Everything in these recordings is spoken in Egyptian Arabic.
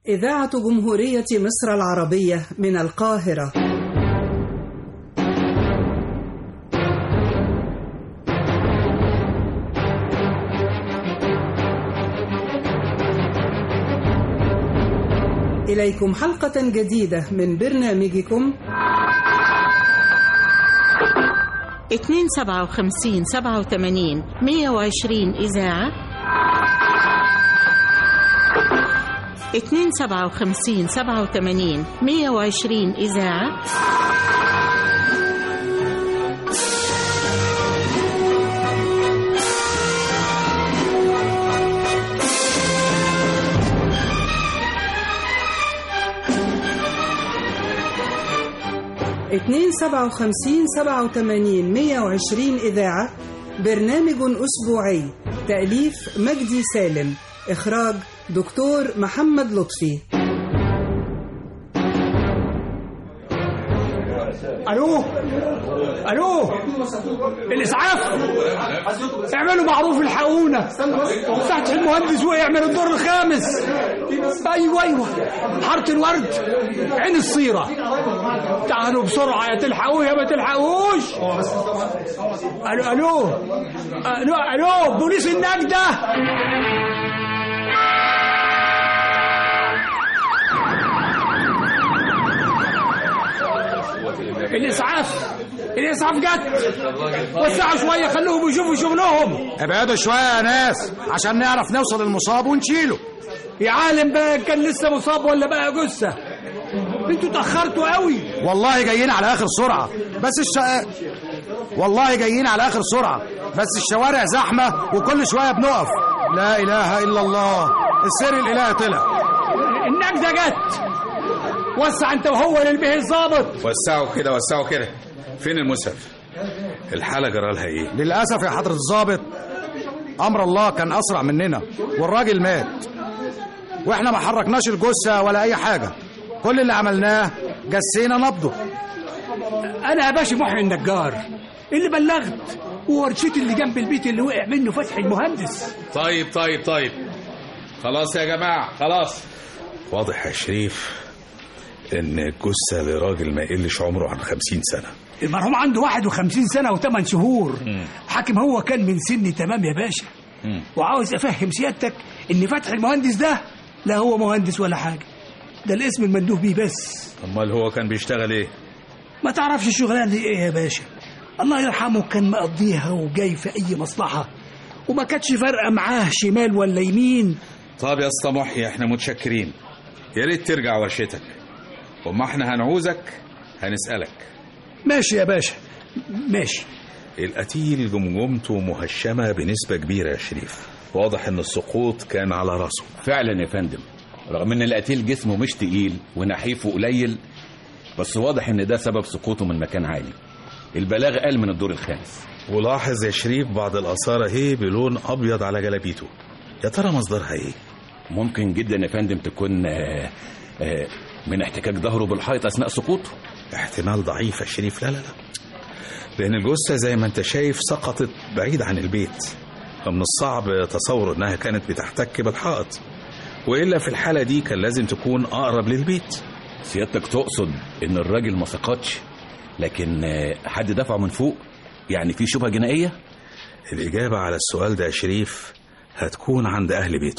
إذاعة جمهورية مصر العربية من القاهرة إليكم حلقة جديدة من برنامجكم 257 87 120 إذاعة 257 87 120 إذاعة اتنين سبعة وخمسين سبعة وتمانين مية وعشرين إذاعة برنامج أسبوعي تأليف مجدي سالم إخراج دكتور محمد لطفي الو الو الاسعاف اعملوا معروف الحقونا فتح المهندس وقع من الدور الخامس ايوه ايوه حاره الورد عين الصيره تعالوا بسرعه يا تلحقوه يا ما تلحقوش الو الو الو الو بوليس النجده الاسعاف الاسعاف جت وسعوا شويه خلوهم يشوفوا شغلهم ابعدوا شوية يا ناس عشان نعرف نوصل المصاب ونشيله يا عالم بقى كان لسه مصاب ولا بقى جثه انتوا اتاخرتوا قوي والله جايين على اخر سرعة بس الش... والله جايين على اخر سرعة بس الشوارع زحمة وكل شوية بنقف لا اله الا الله السر الالهي طلع النجده جت وسع انت وهو للبه الظابط وسعوا كده وسعوا كده فين المسعف الحالة جرالها ايه للاسف يا حضرة الضابط امر الله كان اسرع مننا والراجل مات واحنا ما حركناش الجثة ولا اي حاجة كل اللي عملناه جسينا نبضه انا يا باشا محي النجار اللي بلغت وورشتي اللي جنب البيت اللي وقع منه فتحي المهندس طيب طيب طيب خلاص يا جماعة خلاص واضح يا شريف ان الجثة لراجل ما يقلش عمره عن خمسين سنة المرحوم عنده 51 سنه وثمان شهور حاكم هو كان من سني تمام يا باشا مم. وعاوز افهم سيادتك ان فتحي المهندس ده لا هو مهندس ولا حاجه ده الاسم المندوب بيه بس امال هو كان بيشتغل ايه ما تعرفش الشغلانه دي ايه يا باشا الله يرحمه كان مقضيها وجاي في اي مصلحه وما كانتش فارقه معاه شمال ولا يمين طب يا اسطى محي احنا متشكرين يا ريت ترجع ورشتك وما احنا هنعوزك هنسألك ماشي يا باشا ماشي القتيل جمجمته مهشمة بنسبة كبيرة يا شريف واضح ان السقوط كان على راسه فعلا يا فندم رغم ان القتيل جسمه مش تقيل ونحيفه قليل بس واضح ان ده سبب سقوطه من مكان عالي البلاغ قال من الدور الخامس ولاحظ يا شريف بعض الآثار اهي بلون أبيض على جلابيته يا ترى مصدرها ايه؟ ممكن جدا يا فندم تكون آه، آه، من احتكاك ظهره بالحيط اثناء سقوطه احتمال ضعيف يا شريف لا لا لا لأن الجثة زي ما أنت شايف سقطت بعيد عن البيت فمن الصعب تصور إنها كانت بتحتك بالحائط وإلا في الحالة دي كان لازم تكون أقرب للبيت سيادتك تقصد ان الراجل ما سقطش لكن آه، حد دفعه من فوق يعني في شبهه جنائيه الإجابة على السؤال ده يا شريف هتكون عند أهل بيته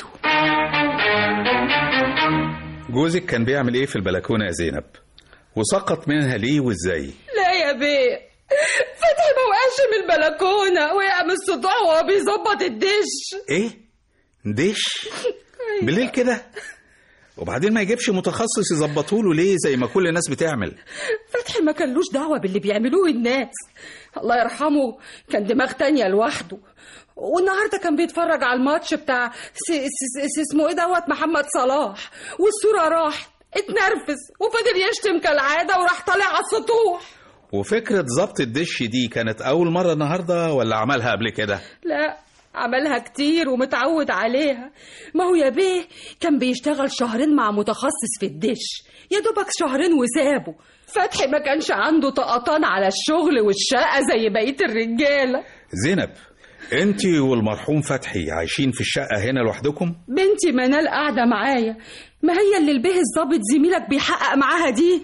جوزك كان بيعمل إيه في البلكونة يا زينب؟ وسقط منها ليه وإزاي؟ لا يا بيه فتحي ما وقعش من البلكونه وقع من السطوح وهو بيظبط الدش إيه؟ دش؟ بالليل كده؟ وبعدين ما يجيبش متخصص يظبطوا له ليه زي ما كل الناس بتعمل فتحي ما كانلوش دعوه باللي بيعملوه الناس الله يرحمه كان دماغ تانية لوحده والنهارده كان بيتفرج على الماتش بتاع س... س... س... اسمه ايه دوت محمد صلاح والصوره راحت اتنرفز وفضل يشتم كالعاده وراح طالع على السطوح وفكرة ظبط الدش دي كانت أول مرة النهاردة ولا عملها قبل كده؟ لا عملها كتير ومتعود عليها ما هو يا بيه كان بيشتغل شهرين مع متخصص في الدش يا دوبك شهرين وسابه فتحي ما كانش عنده طقطان على الشغل والشقة زي بقية الرجالة زينب انت والمرحوم فتحي عايشين في الشقة هنا لوحدكم؟ بنتي منال قاعدة معايا ما هي اللي البيه الظابط زميلك بيحقق معاها دي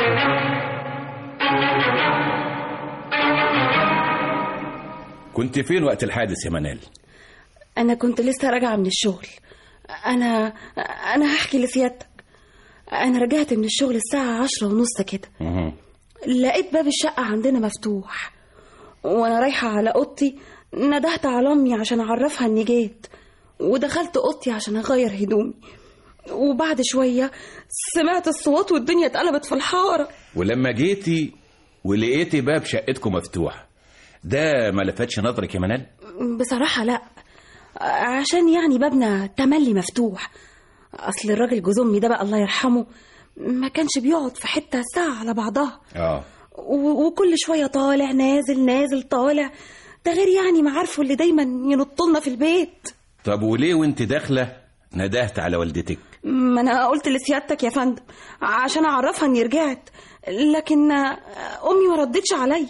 كنت فين وقت الحادث يا منال أنا كنت لسه راجعة من الشغل أنا أنا هحكي لسيادتك أنا رجعت من الشغل الساعة عشرة ونص كده مهم. لقيت باب الشقة عندنا مفتوح وأنا رايحة على أوضتي ندهت على أمي عشان أعرفها إني جيت ودخلت أوضتي عشان أغير هدومي وبعد شوية سمعت الصوت والدنيا اتقلبت في الحارة ولما جيتي ولقيتي باب شقتكم مفتوح ده ما لفتش نظرك يا منال بصراحة لا عشان يعني بابنا تملي مفتوح أصل الراجل جوز أمي ده بقى الله يرحمه ما كانش بيقعد في حتة ساعة على بعضها اه و- وكل شوية طالع نازل نازل طالع ده غير يعني معارفه اللي دايما ينطلنا في البيت طب وليه وانت داخله ندهت على والدتك ما أنا قلت لسيادتك يا فندم عشان أعرفها إني رجعت لكن أمي ما ردتش عليا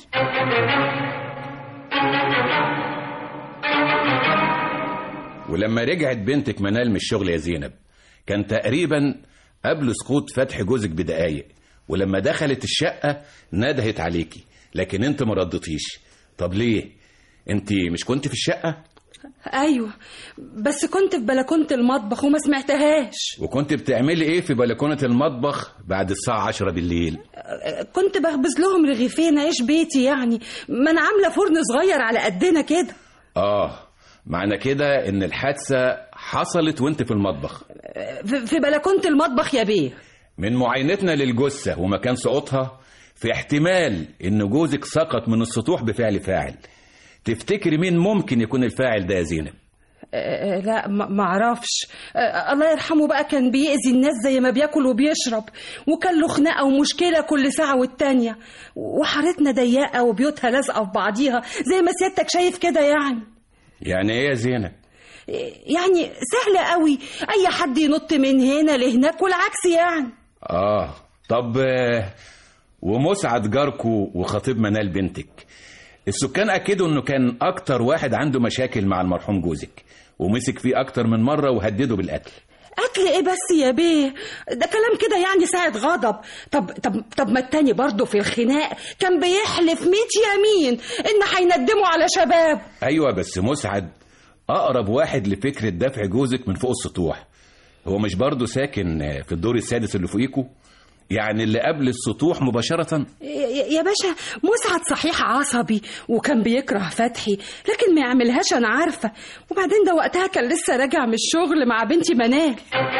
ولما رجعت بنتك منال من الشغل يا زينب كان تقريبا قبل سقوط فتح جوزك بدقايق ولما دخلت الشقة ندهت عليكي لكن انت ما ردتيش طب ليه انت مش كنت في الشقة ايوه بس كنت في بلكونه المطبخ وما سمعتهاش وكنت بتعملي ايه في بلكونة المطبخ بعد الساعة عشرة بالليل كنت بخبز لهم رغيفين عيش بيتي يعني ما انا عامله فرن صغير على قدنا كده اه معنى كده ان الحادثة حصلت وانت في المطبخ في في بلكونه المطبخ يا بيه من معاينتنا للجثة ومكان سقوطها في احتمال ان جوزك سقط من السطوح بفعل فاعل تفتكري مين ممكن يكون الفاعل ده يا زينب آه، لا ما ما اعرفش آه، الله يرحمه بقى كان بيأذي الناس زي ما بياكل وبيشرب وكان له خناقه ومشكله كل ساعه والتانيه وحارتنا ضيقه وبيوتها لازقه في بعضيها زي ما سيادتك شايف كده يعني يعني ايه يا زينب يعني سهله قوي اي حد ينط من هنا لهناك والعكس يعني اه طب آه، ومسعد جاركو وخطيب منال بنتك السكان اكدوا انه كان اكتر واحد عنده مشاكل مع المرحوم جوزك ومسك فيه اكتر من مره وهدده بالقتل قتل ايه بس يا بيه ده كلام كده يعني ساعة غضب طب طب طب ما التاني برضه في الخناق كان بيحلف ميت يمين ان هيندموا على شباب ايوه بس مسعد اقرب واحد لفكره دفع جوزك من فوق السطوح هو مش برضه ساكن في الدور السادس اللي فوقيكوا يعني اللي قبل السطوح مباشره يا يا باشا مسعد صحيح عصبي وكان بيكره فتحي لكن ما يعملهاش انا عارفه وبعدين ده وقتها كان لسه راجع من الشغل مع بنتي منال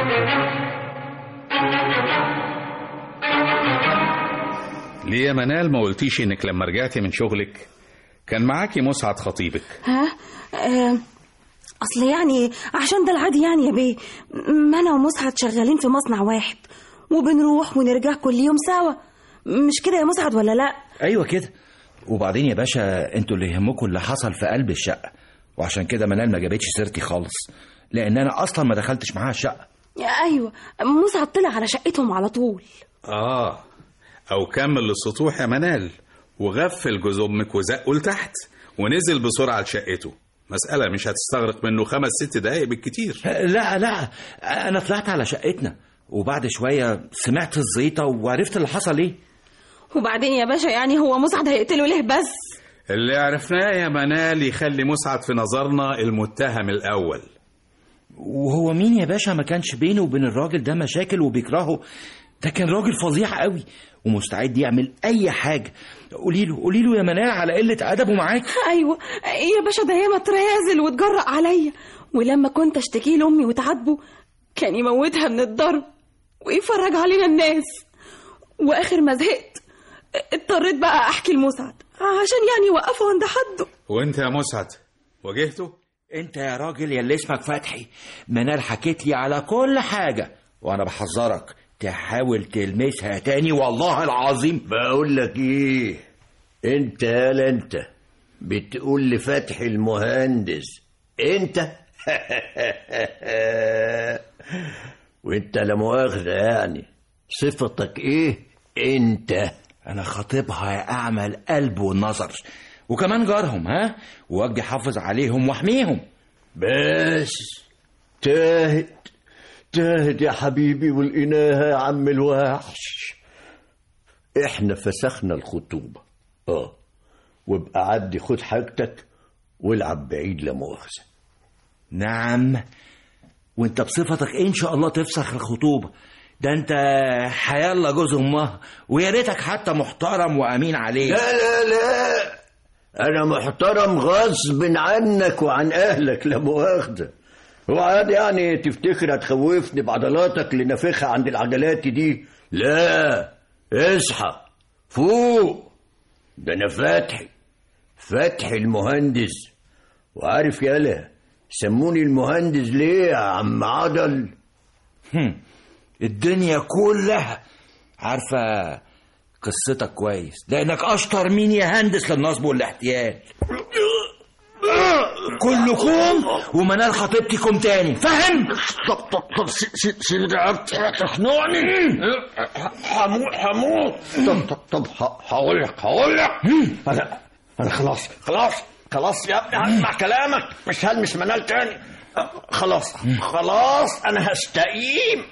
ليه يا منال ما قلتيش انك لما رجعتي من شغلك كان معاكي مسعد خطيبك ها آه، اصل يعني عشان ده العادي يعني يا بيه ما انا ومسعد شغالين في مصنع واحد وبنروح ونرجع كل يوم سوا مش كده يا مسعد ولا لا ايوه كده وبعدين يا باشا انتوا اللي يهمكم اللي حصل في قلب الشقه وعشان كده منال ما جابتش سيرتي خالص لان انا اصلا ما دخلتش معاها الشقه ايوه مسعد طلع على شقتهم على طول اه او كمل للسطوح يا منال وغفل جوز امك وزقه لتحت ونزل بسرعه لشقته مسألة مش هتستغرق منه خمس ست دقايق بالكتير لا لا انا طلعت على شقتنا وبعد شويه سمعت الزيطه وعرفت اللي حصل ايه وبعدين يا باشا يعني هو مسعد هيقتله ليه بس اللي عرفناه يا منال يخلي مسعد في نظرنا المتهم الأول وهو مين يا باشا ما كانش بينه وبين الراجل ده مشاكل وبيكرهه ده كان راجل فظيع قوي ومستعد يعمل اي حاجه قولي له قولي له يا منال على قله ادبه معاك ايوه يا باشا ده ياما اترازل واتجرأ عليا ولما كنت اشتكي لامي وتعاتبه كان يموتها من الضرب ويفرج علينا الناس واخر ما زهقت اضطريت بقى احكي لمسعد عشان يعني يوقفه عند حده وانت يا مسعد واجهته انت يا راجل يا اللي اسمك فتحي منال حكيت لي على كل حاجه وانا بحذرك تحاول تلمسها تاني والله العظيم بقول لك ايه انت يالا انت بتقول لفتحي المهندس انت وانت لا مؤاخذة يعني صفتك ايه انت انا خاطبها يا اعمى القلب والنظر وكمان جارهم ها واجي حافظ عليهم واحميهم بس تاهت تاهت يا حبيبي ولقيناها يا عم الوحش احنا فسخنا الخطوبة اه وابقى عدي خد حاجتك والعب بعيد لا مؤاخذة نعم وانت بصفتك إيه ان شاء الله تفسخ الخطوبة ده انت حيالله جوز امها ويا ريتك حتى محترم وامين عليه لا لا لا انا محترم غصب عنك وعن اهلك لا مؤاخذة وعاد يعني تفتكر هتخوفني بعضلاتك اللي نافخها عند العجلات دي لا اصحى فوق ده انا فتحي فتحي المهندس وعارف يالا سموني المهندس ليه يا عم عضل هم. الدنيا كلها عارفة قصتك كويس لأنك أشطر مين يهندس للنصب والاحتيال كلكم ومنال خطيبتكم تاني فاهم؟ طب طب طب سيب رقبتي تخنقني هموت هموت طب طب طب ه- هقول لك هقول لك انا انا خلاص خلاص خلاص يا ابني هسمع كلامك مش هلمس منال تاني خلاص خلاص انا هستقيم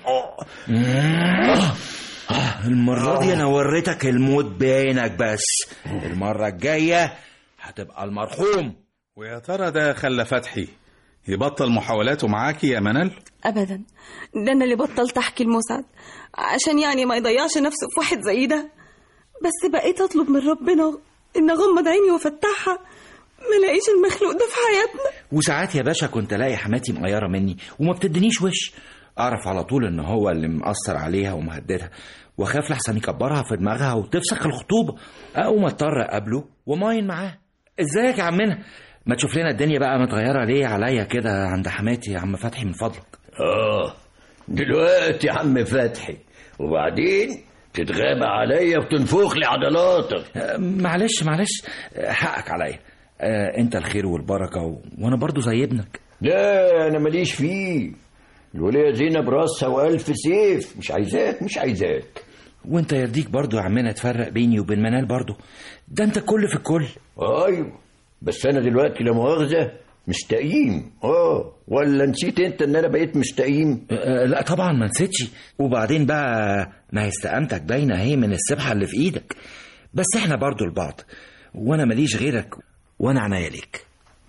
المرة دي أنا وريتك الموت بينك بس المرة الجاية هتبقى المرحوم ويا ترى ده خلى فتحي يبطل محاولاته معاكي يا منال ابدا ده انا اللي بطلت احكي لمسعد عشان يعني ما يضيعش نفسه في واحد زي ده بس بقيت اطلب من ربنا ان اغمض عيني وافتحها ما لاقيش المخلوق ده في حياتنا وساعات يا باشا كنت الاقي حماتي مقيره مني وما بتدينيش وش اعرف على طول ان هو اللي مأثر عليها ومهددها واخاف لحسن يكبرها في دماغها وتفسخ الخطوبه اقوم اضطر اقابله وماين معاه ازيك يا عمنا ما تشوف لنا الدنيا بقى متغيره ليه عليا كده عند حماتي يا عم فتحي من فضلك اه دلوقتي يا عم فتحي وبعدين تتغاب عليا وتنفخ لي عضلاتك آه، معلش معلش آه، حقك عليا آه، انت الخير والبركه و... وانا برضو زي ابنك لا انا ماليش فيه الولية زينب راسها والف سيف مش عايزاك مش عايزاك وانت يرضيك برضو يا عمنا تفرق بيني وبين منال برضو ده انت كل في الكل ايوه بس انا دلوقتي لا مؤاخذه مستقيم اه ولا نسيت انت ان انا بقيت مستقيم أه لا طبعا ما نسيتش وبعدين بقى ما هي استقامتك باينه اهي من السبحه اللي في ايدك بس احنا برضو لبعض وانا ماليش غيرك وانا عناية ليك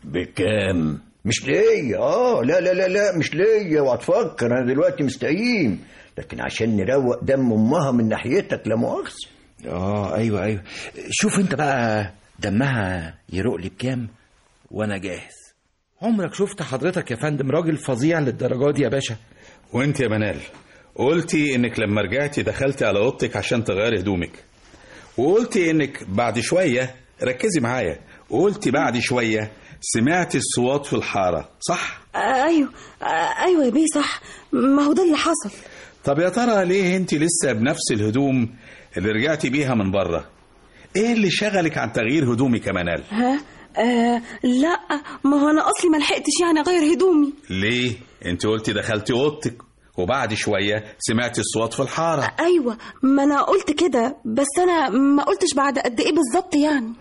بكام مش ليا اه لا لا لا لا مش ليا وهتفكر انا دلوقتي مستقيم لكن عشان نروق دم امها من ناحيتك لا مؤاخذه اه ايوه ايوه شوف انت بقى دمها يروق لي بكام وانا جاهز عمرك شفت حضرتك يا فندم راجل فظيع للدرجات دي يا باشا وانت يا منال قلتي انك لما رجعتي دخلتي على اوضتك عشان تغيري هدومك وقلتي انك بعد شويه ركزي معايا وقلتي بعد شويه سمعتي الصوات في الحاره صح آه ايوه آه ايوه يا بيه صح ما هو ده اللي حصل طب يا ترى ليه انت لسه بنفس الهدوم اللي رجعتي بيها من بره ايه اللي شغلك عن تغيير هدومك يا منال ها آه لا ما هو انا اصلي ما لحقتش يعني اغير هدومي ليه انت قلتي دخلتي اوضتك وبعد شويه سمعتي الصوت في الحاره ايوه ما انا قلت كده بس انا ما قلتش بعد قد ايه بالظبط يعني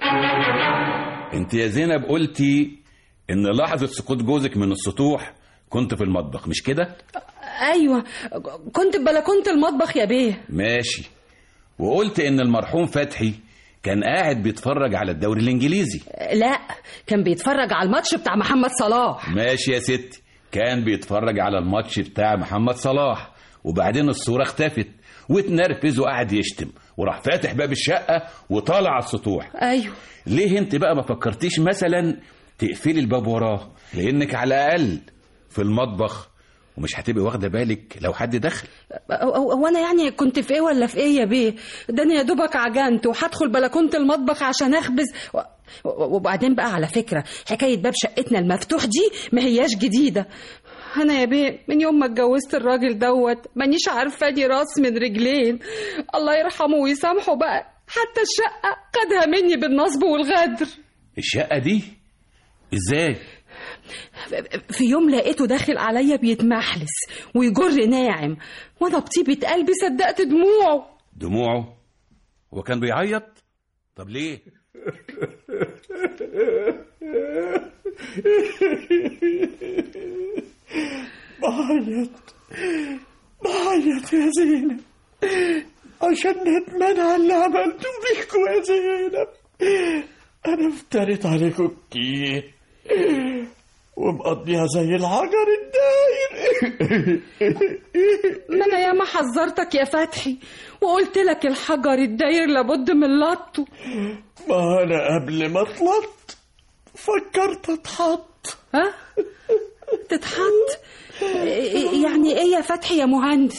انت يا زينب قلتي ان لحظة سقوط جوزك من السطوح كنت في المطبخ مش كده ايوه كنت في بلكونه المطبخ يا بيه ماشي وقلت ان المرحوم فتحي كان قاعد بيتفرج على الدوري الانجليزي لا كان بيتفرج على الماتش بتاع محمد صلاح ماشي يا ستي كان بيتفرج على الماتش بتاع محمد صلاح وبعدين الصورة اختفت واتنرفز وقعد يشتم وراح فاتح باب الشقة وطالع على السطوح ايوه ليه انت بقى ما فكرتيش مثلا تقفلي الباب وراه لانك على الاقل في المطبخ ومش هتبقي واخده بالك لو حد دخل هو انا يعني كنت في ايه ولا في ايه يا بيه ده انا يا دوبك عجنت وهدخل بلكونه المطبخ عشان اخبز و... و- وبعدين بقى على فكره حكايه باب شقتنا المفتوح دي ما هياش جديده انا يا بيه من يوم ما اتجوزت الراجل دوت مانيش عارفه دي راس من رجلين الله يرحمه ويسامحه بقى حتى الشقه خدها مني بالنصب والغدر الشقه دي ازاي في يوم لقيته داخل عليا بيتمحلس ويجر ناعم وانا بطيبه قلبي صدقت دموعه دموعه هو كان بيعيط طب ليه بعيط بعيط يا زينب عشان ندمان على اللي عملته فيكوا يا زينب انا افتريت عليكم كتير ومقضيها زي الحجر الداير ما انا ياما حذرتك يا فتحي وقلت لك الحجر الداير لابد من لطه ما انا قبل ما اطلت فكرت اتحط ها تتحط يعني ايه يا فتحي يا مهندس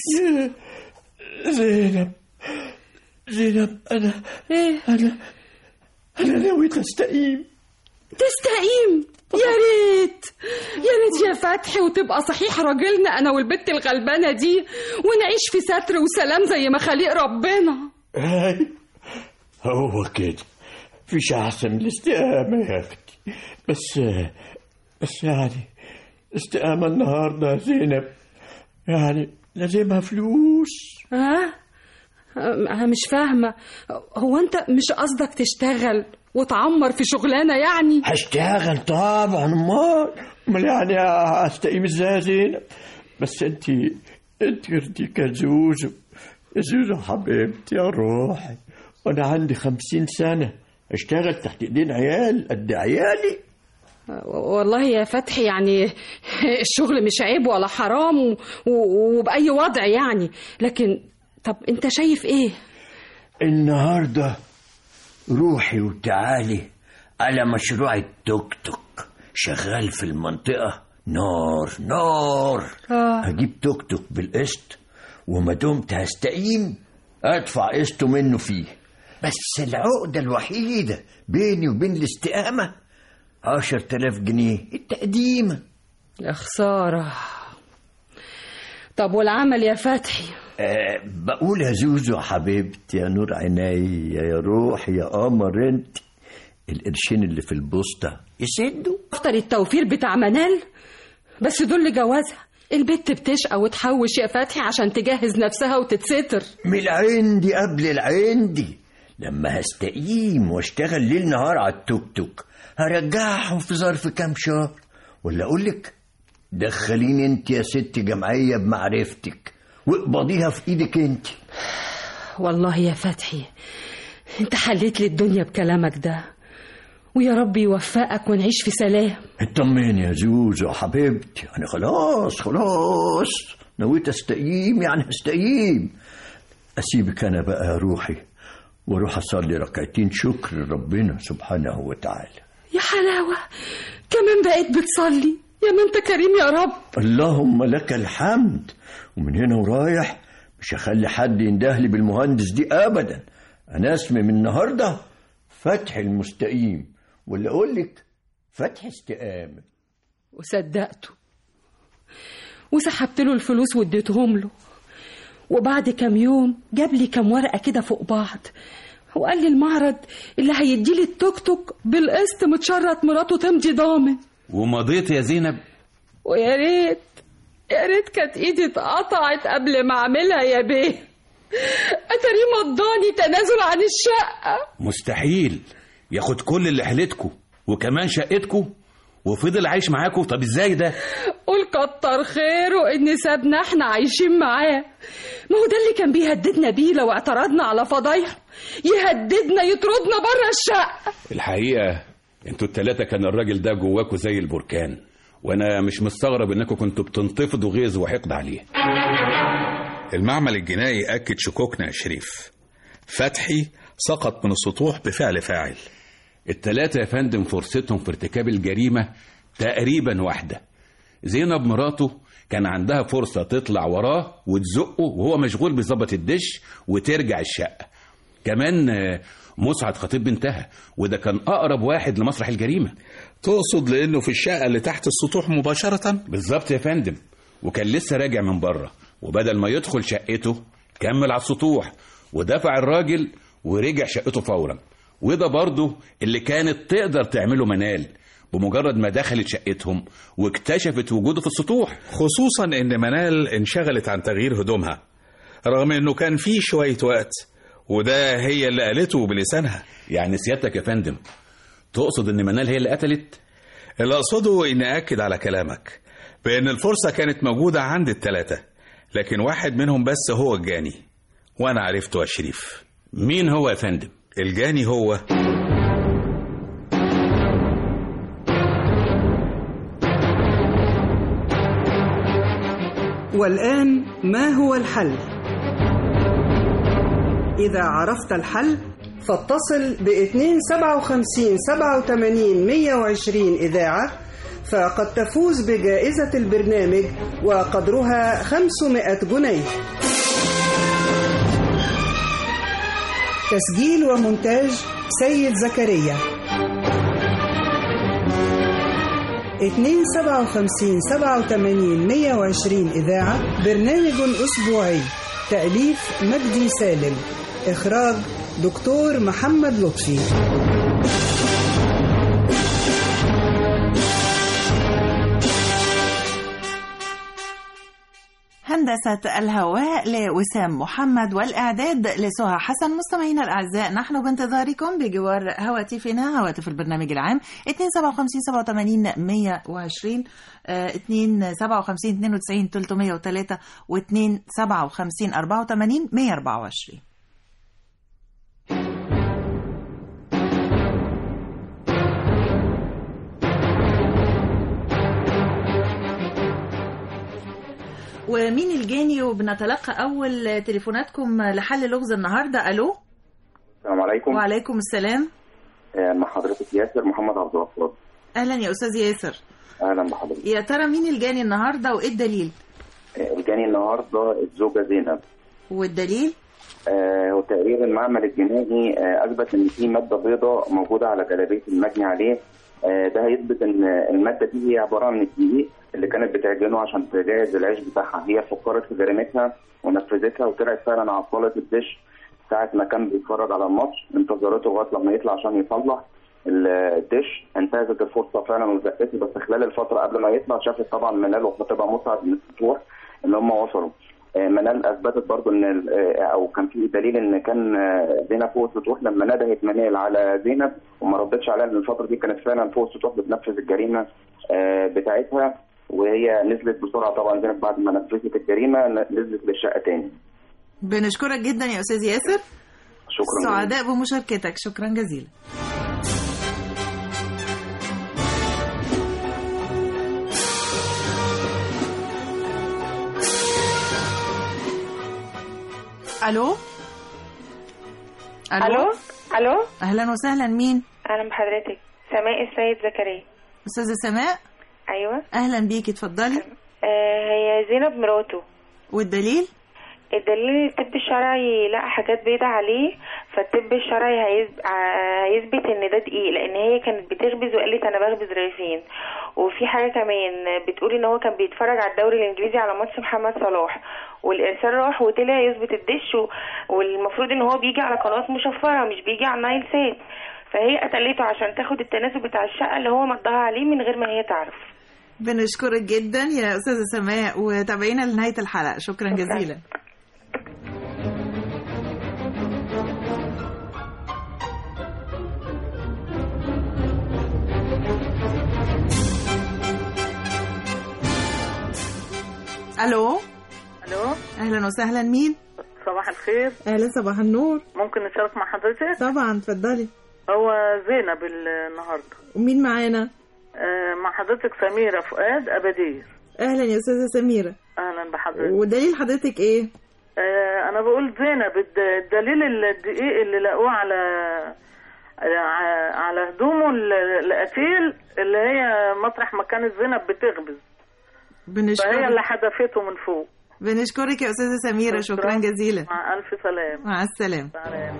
زينب زينب انا ايه انا انا نويت استقيم تستقيم يا ريت يا ريت يا فتحي وتبقى صحيح راجلنا انا والبت الغلبانه دي ونعيش في ستر وسلام زي ما خليق ربنا هاي هو كده فيش احسن من الاستقامه يا اختي بس بس يعني استقامه النهارده يا زينب يعني لازمها فلوس ها انا مش فاهمه هو انت مش قصدك تشتغل وتعمر في شغلانه يعني هشتغل طبعا امال امال يعني هستقيم ازاي يا زينب بس انت انت يرضيك يا زوزو يا زوزو حبيبتي يا روحي وانا عندي خمسين سنه اشتغل تحت ايدين عيال قد عيالي والله يا فتحي يعني الشغل مش عيب ولا حرام و... و... وبأي وضع يعني لكن طب انت شايف ايه النهارده روحي وتعالي على مشروع التوك توك شغال في المنطقة نار نار آه. هجيب توك توك بالقسط وما دمت هستقيم ادفع قسطه منه فيه بس العقدة الوحيدة بيني وبين الاستقامة عشر تلاف جنيه التقديمة يا خسارة طب والعمل يا فتحي أه بقول يا زوزو حبيبتي يا نور عيني يا روحي يا قمر انت القرشين اللي في البوسطة يسدوا دفتر التوفير بتاع منال بس دول لجوازها البت بتشقى وتحوش يا فتحي عشان تجهز نفسها وتتستر من العندي قبل العندي لما هستقيم واشتغل ليل نهار على التوك توك هرجعهم في ظرف كام شهر ولا اقولك دخليني انت يا ست جمعية بمعرفتك واقبضيها في ايدك انت والله يا فتحي انت حليت لي الدنيا بكلامك ده ويا رب يوفقك ونعيش في سلام اطمني يا زوزو حبيبتي انا خلاص خلاص نويت استقيم يعني استقيم اسيبك انا بقى يا روحي واروح اصلي ركعتين شكر لربنا سبحانه وتعالى يا حلاوة كمان بقيت بتصلي يا ما انت كريم يا رب اللهم لك الحمد ومن هنا ورايح مش هخلي حد يندهلي بالمهندس دي ابدا انا اسمي من النهارده فتح المستقيم ولا اقول لك فتح استقامه وصدقته وسحبت له الفلوس واديتهم له وبعد كام يوم جاب لي كام ورقه كده فوق بعض وقال لي المعرض اللي هيديلي التوك توك بالقسط متشرط مراته تمضي ضامن ومضيت يا زينب ويا ريت يا ريت كانت ايدي اتقطعت قبل ما اعملها يا بيه اتاري مضاني تنازل عن الشقه مستحيل ياخد كل اللي حلتكوا وكمان شقتكوا وفضل عايش معاكوا طب ازاي ده قول كتر خيره ان سابنا احنا عايشين معاه ما هو ده اللي كان بيهددنا بيه لو اعترضنا على فضايحه يهددنا يطردنا بره الشقه الحقيقه انتوا التلاتة كان الراجل ده جواكوا زي البركان وانا مش مستغرب انكم كنتوا بتنتفضوا غيظ وحقد عليه المعمل الجنائي أكد شكوكنا يا شريف فتحي سقط من السطوح بفعل فاعل التلاتة يا فندم فرصتهم في ارتكاب الجريمة تقريبا واحدة زينب مراته كان عندها فرصة تطلع وراه وتزقه وهو مشغول بظبط الدش وترجع الشقة كمان آه، مسعد خطيب بنتها وده كان أقرب واحد لمسرح الجريمة تقصد لأنه في الشقة اللي تحت السطوح مباشرة بالظبط يا فندم وكان لسه راجع من بره وبدل ما يدخل شقته كمل على السطوح ودفع الراجل ورجع شقته فورا وده برضه اللي كانت تقدر تعمله منال بمجرد ما دخلت شقتهم واكتشفت وجوده في السطوح خصوصا إن منال انشغلت عن تغيير هدومها رغم إنه كان فيه شوية وقت وده هي اللي قالته بلسانها يعني سيادتك يا فندم تقصد ان منال هي اللي قتلت اللي أقصده إني أكد على كلامك بأن الفرصة كانت موجودة عند التلاتة لكن واحد منهم بس هو الجاني وانا عرفته يا شريف مين هو يا فندم الجاني هو والآن ما هو الحل؟ إذا عرفت الحل فاتصل ب 257 87 120 إذاعة فقد تفوز بجائزة البرنامج وقدرها 500 جنيه تسجيل ومونتاج سيد زكريا 257 87 120 إذاعة برنامج أسبوعي تأليف مجدي سالم إخراج دكتور محمد لطفي هندسة الهواء لوسام محمد والإعداد لسهى حسن مستمعينا الأعزاء نحن بانتظاركم بجوار هواتفنا هواتف البرنامج العام 257 87 120 2 57 92 303 و 2 57 84 124 ومين الجاني وبنتلقى أول تليفوناتكم لحل لغز النهاردة ألو السلام عليكم وعليكم السلام آه، مع حضرتك ياسر محمد عبد الغفار أهلا يا أستاذ ياسر اهلا بحضرتك يا ترى مين الجاني النهاردة وإيه الدليل آه، الجاني النهارده الزوجه زينب والدليل آه، وتقرير المعمل الجنائي آه، اثبت ان في ماده بيضاء موجوده على جلابيه المجني عليه آه، ده هيثبت ان الماده دي هي عباره عن الدقيق اللي كانت بتعجنه عشان تجهز العيش بتاعها هي فكرت في جريمتها ونفذتها وطلعت فعلا عطلت الدش ساعة ما كان بيتفرج على الماتش انتظرته لغاية لما يطلع عشان يصلح ال- الدش انتهزت الفرصة فعلا وزقته بس خلال الفترة قبل ما يطلع شافت طبعا منال وخطيبها مسعد من السطوح ان هم وصلوا آه، منال اثبتت برضو ان ال- آه، او كان في دليل ان كان آه، زينب فوق السطوح لما ندهت منال على زينب وما ردتش عليها لان الفتره دي كانت فعلا فوق السطوح بتنفذ الجريمه آه، بتاعتها وهي نزلت بسرعه طبعا زينب بعد ما نفذت الجريمه نزلت للشقه تاني بنشكرك جدا يا أستاذ ياسر شكرا سعداء بمشاركتك شكرا جزيلا الو الو الو اهلا وسهلا مين اهلا بحضرتك سماء السيد زكريا استاذه سماء ايوه اهلا بيكي اتفضلي آه هي زينب مراته والدليل الدليل الطب الشرعي لقى حاجات بيضة عليه فالطب الشرعي هيث- ع- هيثبت ان ده دقيق لان هي كانت بتخبز وقالت انا بخبز رغيفين وفي حاجه كمان بتقول ان هو كان بيتفرج على الدوري الانجليزي على ماتش محمد صلاح والارسال راح وطلع يثبت الدش و- والمفروض ان هو بيجي على قنوات مشفره مش بيجي على النايل سات فهي قتلته عشان تاخد التناسب بتاع الشقه اللي هو مضاها عليه من غير ما هي تعرف بنشكرك جدا يا استاذه سماء وتابعينا لنهايه الحلقه شكرا جزيلا الو الو اهلا وسهلا مين صباح الخير اهلا صباح النور ممكن نشارك مع حضرتك طبعا اتفضلي هو زينب النهارده ومين معانا آه، مع حضرتك سميرة فؤاد أبدير اهلا يا استاذه سميره أهلا بحضرتك ودليل حضرتك ايه آه، أنا بقول زينب الد- الدليل الدقيق اللي لقوه على على- على هدومه ال- القتيل اللي هي مطرح ما كانت زينب بتخبز بنشكرك فهي اللي حدفته من فوق بنشكرك يا استاذه سميره شكرا جزيلا مع ألف سلام مع السلامه سلام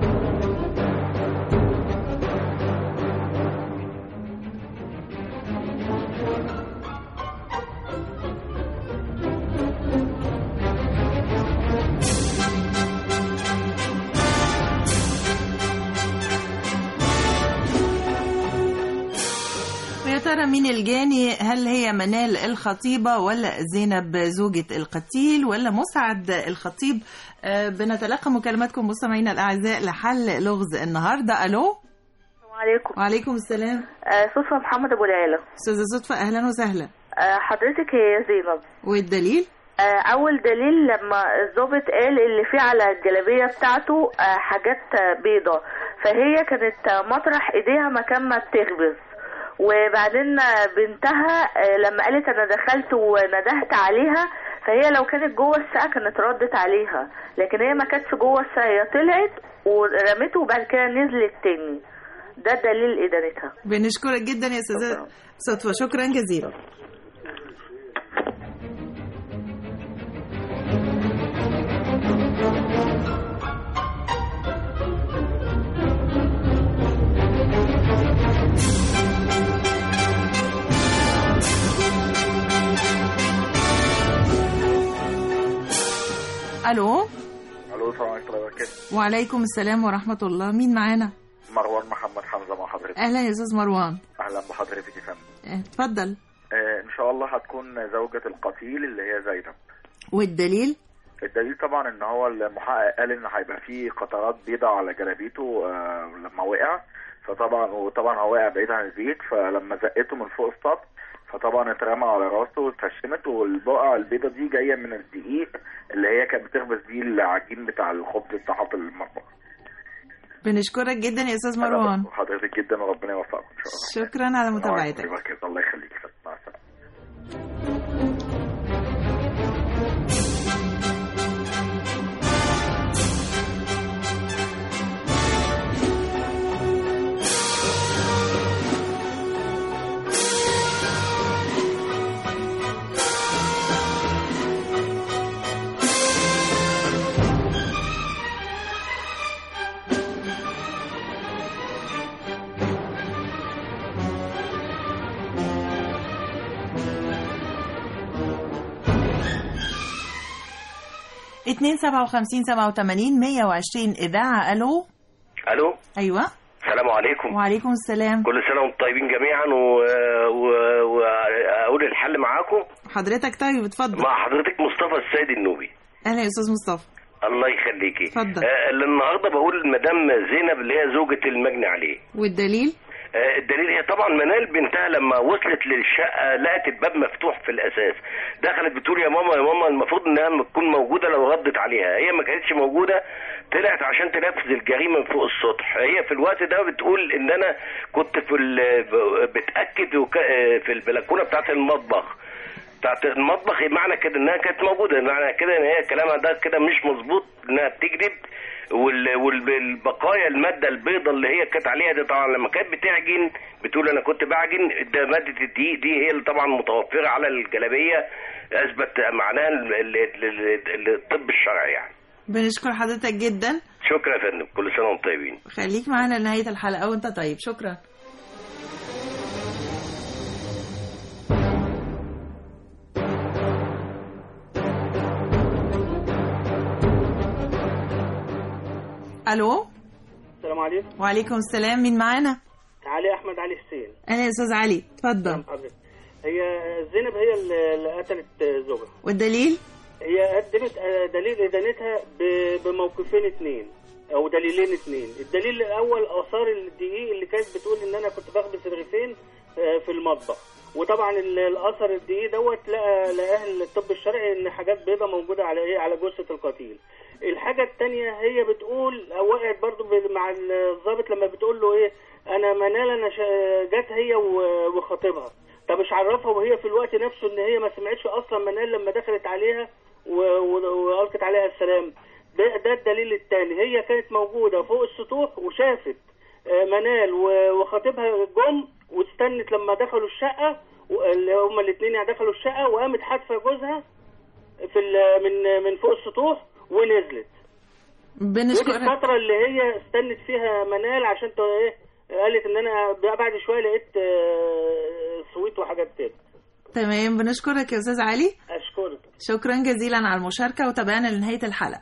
ويا ترى مين الجاني هل هي منال الخطيبة ولا زينب زوجة القتيل ولا مسعد الخطيب آه، بنتلقى مكالماتكم مستمعينا الأعزاء لحل لغز النهاردة ألو السلام عليكم وعليكم السلام آه صدفة محمد أبو العيلة أستاذة صدفة أهلا وسهلا آه حضرتك هي زينب والدليل آه، اول دليل لما الضابط قال اللي فيه على الجلابيه بتاعته آه، حاجات آه، بيضة فهي كانت آه، مطرح ايديها مكان ما بتخبز وبعدين آه، بنتها آه، لما قالت انا دخلت وندهت عليها فهي لو كانت جوه الساعة كانت ردت عليها لكن هي ما كانتش جوه الساعة هي طلعت ورمته وبعد كده نزلت تاني ده دليل ادانتها بنشكرك جدا يا استاذه صدفه شكرا جزيلا الو الو السلام عليكم ورحمه الله وبركاته وعليكم السلام ورحمه الله مين معانا مروان محمد حمزه مع حضرتك اهلا يا استاذ مروان اهلا بحضرتك يا فندم اه، اتفضل آه ان شاء الله هتكون زوجة القتيل اللي هي زينب والدليل الدليل طبعا ان هو المحقق قال ان هيبقى فيه قطرات بيضاء على جلابيته آه لما وقع فطبعا وطبعا هو وقع بعيد عن البيت فلما زقته من فوق السطح فطبعا اترمى على راسه واتهشمت والبقع البيضة دي جاية من الدقيق اللي هي كانت بتخبز بيه العجين بتاع الخبز بتاعها في المطبخ بنشكرك جدا يا استاذ مروان حضرتك جدا وربنا يوفقكم ان شاء الله شكرا على متابعتك الله يبارك الله يخليك مع السلامه اتنين سبعة وخمسين سبعة وتمانين مية وعشرين إذاعة ألو الو أيوة السلام عليكم وعليكم السلام كل سنه وانتم طيبين جميعا واقول الحل معاكم حضرتك طيب اتفضل مع حضرتك مصطفى السيد النوبي أهلا يا أستاذ مصطفى الله يخليكي اتفضل. آه اللي النهارده بقول مدام زينب اللي هي زوجة المجني عليه والدليل آه، الدليل هي طبعا منال بنتها لما وصلت للشقه لقت الباب مفتوح في الاساس دخلت بتقول يا ماما يا ماما المفروض انها تكون موجوده لو ردت عليها هي ما كانتش موجوده طلعت عشان تنفذ الجريمه من فوق السطح هي في الوقت ده بتقول ان انا كنت في ال- ب- بتاكد وك- آه، في البلكونه بتاعت المطبخ بتاعت المطبخ معنى كده انها كانت موجوده معنى كده ان هي كلامها ده كده مش مظبوط انها بتكذب وال- والبقايا الماده البيضاء اللي هي كانت عليها دي طبعا لما كانت بتعجن بتقول انا كنت بعجن ده ماده الدقيق دي هي اللي طبعا متوفره على الجلابيه اثبت معناها ال- ال- ال- الطب الشرعي يعني بنشكر حضرتك جدا شكرا يا فندم كل سنه وانتم طيبين خليك معانا لنهاية الحلقة وانت طيب شكرا الو السلام عليكم وعليكم السلام مين معانا علي احمد علي حسين انا يا استاذ علي اتفضل حضرتك هي زينب هي اللي اللي قتلت زوجها والدليل هي قدمت آه، دليل ادانتها ب- بموقفين اتنين او دليلين اتنين الدليل الاول اثار الدقيق اللي كانت بتقول ان انا كنت بخبز رغيفين آه، في المطبخ وطبعا ال- الاثر الدقيق دوت لقى لاهل الطب الشرعي ان حاجات بيضاء موجوده على ايه على جثه القتيل الحاجه الثانيه هي بتقول وقعت برضو ب- مع الضابط لما بتقول له ايه انا منال انا شا- جت هي و- وخطيبها طب مش عرفها وهي في الوقت نفسه ان هي ما سمعتش اصلا منال لما دخلت عليها و- و- والقت عليها السلام ده, ده الدليل الثاني هي كانت موجوده فوق السطوح وشافت آه، منال و- وخطيبها جم واستنت لما دخلوا الشقه و- اللي هما الاثنين يعني دخلوا الشقه وقامت حادفه جوزها في ال- من من فوق السطوح ونزلت ودي بنشكرك الفترة اللي هي استنت فيها منال عشان ت- ايه قالت ان انا بعد شوية لقيت آه، صويت وحاجات كده تمام بنشكرك يا استاذ علي اشكرك شكرا جزيلا على المشاركة وتابعنا لنهاية الحلقة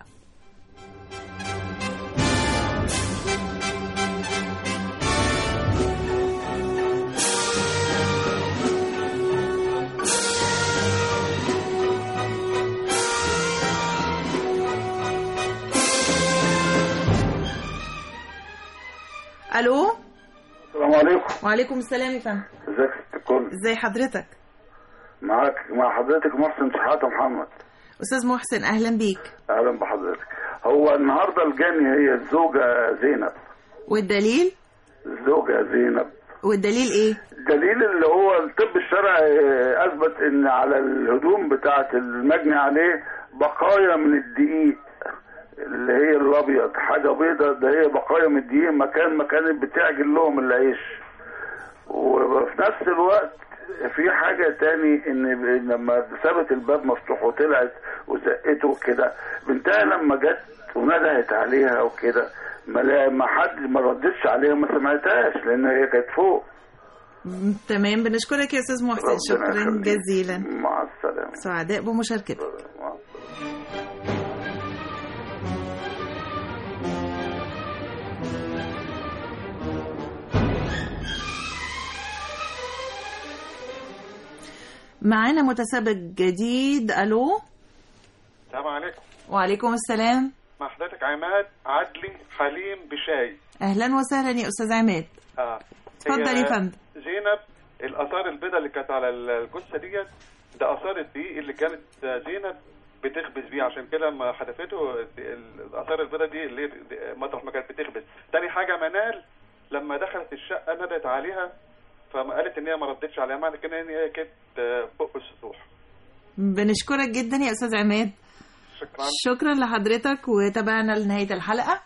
الو السلام عليكم وعليكم السلام يا فندم ازيك يا ست الكل ازي حضرتك معاك مع حضرتك محسن شحاته محمد استاذ محسن اهلا بيك اهلا بحضرتك هو النهارده الجاني هي الزوجه زينب والدليل الزوجه زينب والدليل ايه الدليل اللي هو الطب الشرعي اثبت ان على الهدوم بتاعه المجني عليه بقايا من الدقيق اللي هي الابيض حاجه بيضة ده هي بقايا من الدقيق مكان ما كانت بتعجن لهم العيش وفي نفس الوقت في حاجة تاني ان ب- لما سابت الباب مفتوح وطلعت وزقته كده بنتها لما جت وندهت عليها وكده ما لا- ما حد ما ردتش عليها ما سمعتهاش لان هي كانت فوق م- تمام بنشكرك يا استاذ محسن ربنا شكرا يخليك. جزيلا مع السلامة سعداء بمشاركتك معانا متسابق جديد الو السلام عليكم وعليكم السلام مع حضرتك عماد عدلي حليم بشاي اهلا وسهلا يا استاذ عماد اه اتفضل هي يا فندم. زينب الاثار البيضاء اللي كانت على الجثه ديت ده اثار الدقيق اللي كانت زينب بتخبز بيه عشان كده لما حدفته ال- الاثار البيضاء دي اللي هي مطرح ما كانت بتخبز تاني حاجه منال لما دخلت الشقه ندت عليها فما قالت ان هي ما ردتش عليها معنى كده ان هي كانت فوق السطوح بنشكرك جدا يا استاذ عماد شكرا شكرا لحضرتك وتابعنا لنهايه الحلقه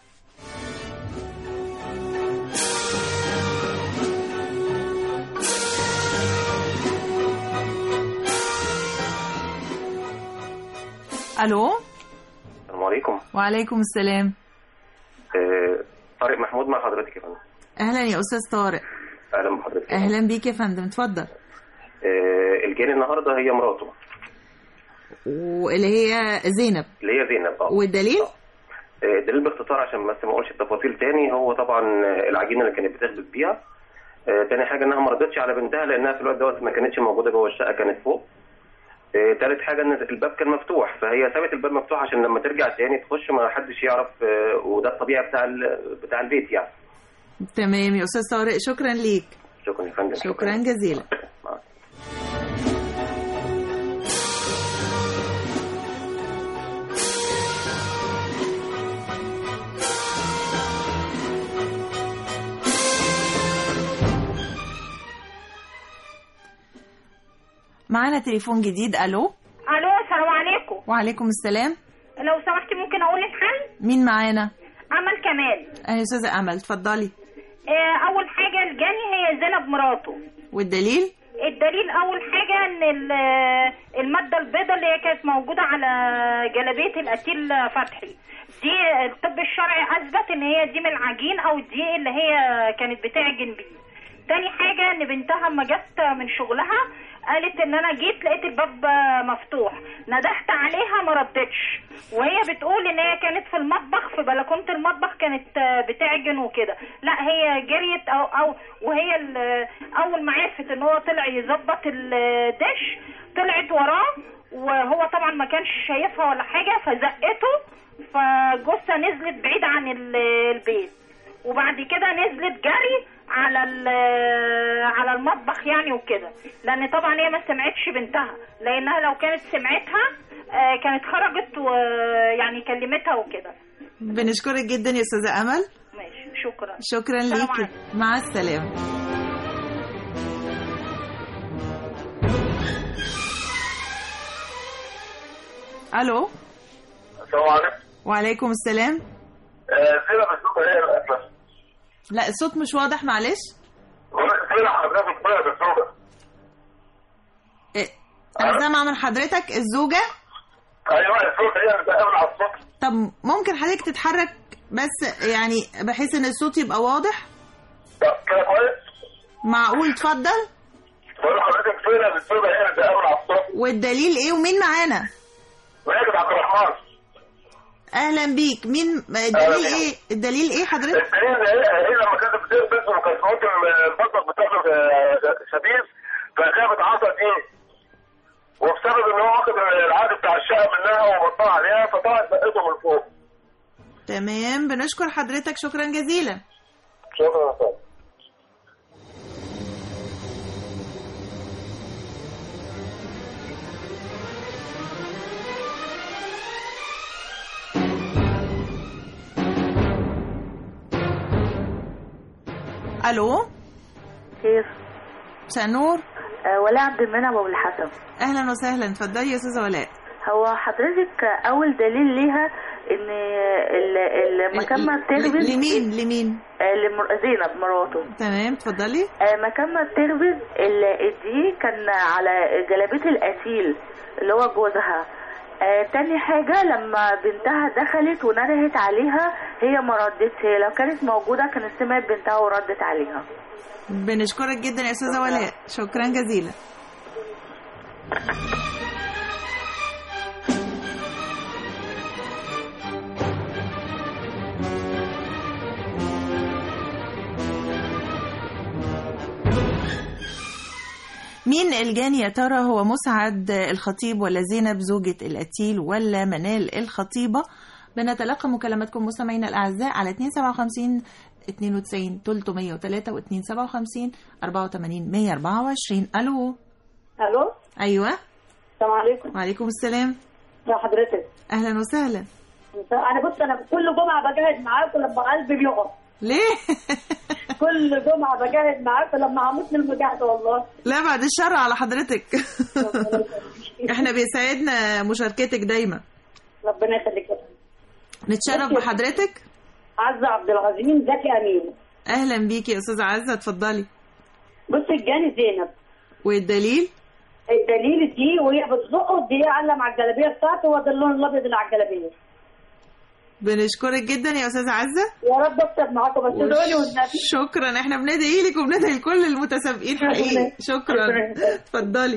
الو السلام عليكم وعليكم السلام آه، طارق محمود مع حضرتك يا فندم اهلا يا استاذ طارق اهلا بحضرتك اهلا بيك يا فندم اتفضل آه، الجاني النهارده هي مراته واللي هي زينب اللي هي زينب اه والدليل آه، الدليل باختصار عشان بس ما اقولش التفاصيل تاني هو طبعا آه، العجينه اللي كانت بتخبز بيها آه، تاني حاجه انها ما ردتش على بنتها لانها في الوقت دوت ما كانتش موجوده جوه الشقه كانت فوق آه، تالت حاجه ان الباب كان مفتوح فهي سابت الباب مفتوح عشان لما ترجع تاني تخش ما حدش يعرف آه، وده الطبيعي بتاع ال- بتاع البيت يعني تمام يا استاذ طارق شكرا ليك شكرا يا فندم شكرا جزيلا معانا تليفون جديد الو الو السلام عليكم وعليكم السلام لو سمحتي ممكن اقول الحل مين معانا امل كمال اهلا استاذه امل اتفضلي آه، اول حاجه الجاني هي زينب مراته والدليل الدليل اول حاجه ان ال- الماده البيضاء اللي هي كانت موجوده على جلابيه القتيل فتحي دي الطب الشرعي اثبت ان هي دي من العجين او الدقيق اللي هي كانت بتعجن بيه تاني حاجة ان بنتها لما جت من شغلها قالت ان انا جيت لقيت الباب مفتوح ندهت عليها ما ردتش وهي بتقول ان هي كانت في المطبخ في بلكونة المطبخ كانت بتعجن وكده لا هي جريت او او وهي ال- اول ما عرفت ان هو طلع يظبط الدش طلعت وراه وهو طبعا ما كانش شايفها ولا حاجة فزقته فجثة نزلت بعيد عن ال- البيت وبعد كده نزلت جري على ال- على المطبخ يعني وكده لان طبعا هي ما سمعتش بنتها لانها لو كانت سمعتها آه، كانت خرجت ويعني كلمتها وكده بنشكرك جدا يا استاذه امل ماشي شكرا شكرا السلام ليكي عليكم. مع السلامه الو السلام عليكم وعليكم السلام زينب الزوجة هي الأسلم لا الصوت مش واضح معلش زينب حضرتك زينب الزوجة إيه، انا سامعه من حضرتك الزوجه أيوة الزوجة هي اللي بتقابل على الصوت طب ممكن حضرتك تتحرك بس يعني بحيث ان الصوت يبقى واضح كده كويس معقول اتفضل بقول لحضرتك زينب الزوجة هي اللي بتقابل على الصوت والدليل ايه ومين معانا ماجد عبد الرحمن اهلا بيك مين الدليل ايه الدليل ايه حضرتك الدليل إن هي هي لما كانت بتلبس وكانت ممكن المطبخ بتاعها شديد فخافت عصا ايه وبسبب ان هو واخد العقد بتاع الشقه منها وبطلع عليها فطلعت زقته من فوق تمام بنشكر حضرتك شكرا جزيلا شكرا يا فندم. الو كيف مساء النور آه، ولاء عبد المنعم ابو الحسن اهلا وسهلا اتفضلي يا استاذه ولاء هو حضرتك اول دليل ليها ان ال- المكان ما بتخبز لمين لمين آه، لمر- زينب مراته تمام اتفضلي آه، مكان ما بتخبز ال- الدقيق كان على جلابيه القتيل اللي هو جوزها آه تاني حاجة لما بنتها دخلت وندهت عليها هي ما ردتش هي لو كانت موجودة كانت سمعت بنتها وردت عليها بنشكرك جدا يا استاذه ولاء شكرا جزيلا مين الجاني يا ترى هو مسعد الخطيب ولا زينب زوجة القتيل ولا منال الخطيبة بنتلقى مكالماتكم مستمعينا الأعزاء على 257 92 303 و 257 84 124 ألو الو أيوة السلام عليكم وعليكم السلام يا حضرتك أهلا وسهلا انا بص انا كل جمعه بجاهد معاكم لما قلبي بيقف ليه كل جمعه بجاهد معاكم لما هموت من المجاهده والله لا بعد الشر على حضرتك احنا بيسعدنا مشاركتك دايما ربنا يخليك يا فندم. نتشرف بحضرتك عزة عبد العظيم زكي امين اهلا بيكي يا استاذه عزه اتفضلي بص الجاني زينب والدليل الدليل دي وهي بتزقه دي علم على الجلابيه بتاعته هو ده اللون الابيض اللي على الجلابيه بنشكرك جدا يا استاذه عزه يا رب اكتب معاكم بس ادعوا والنبي شكرا احنا بندعي لك وبندعي لكل المتسابقين حقيقي شكرا اتفضلي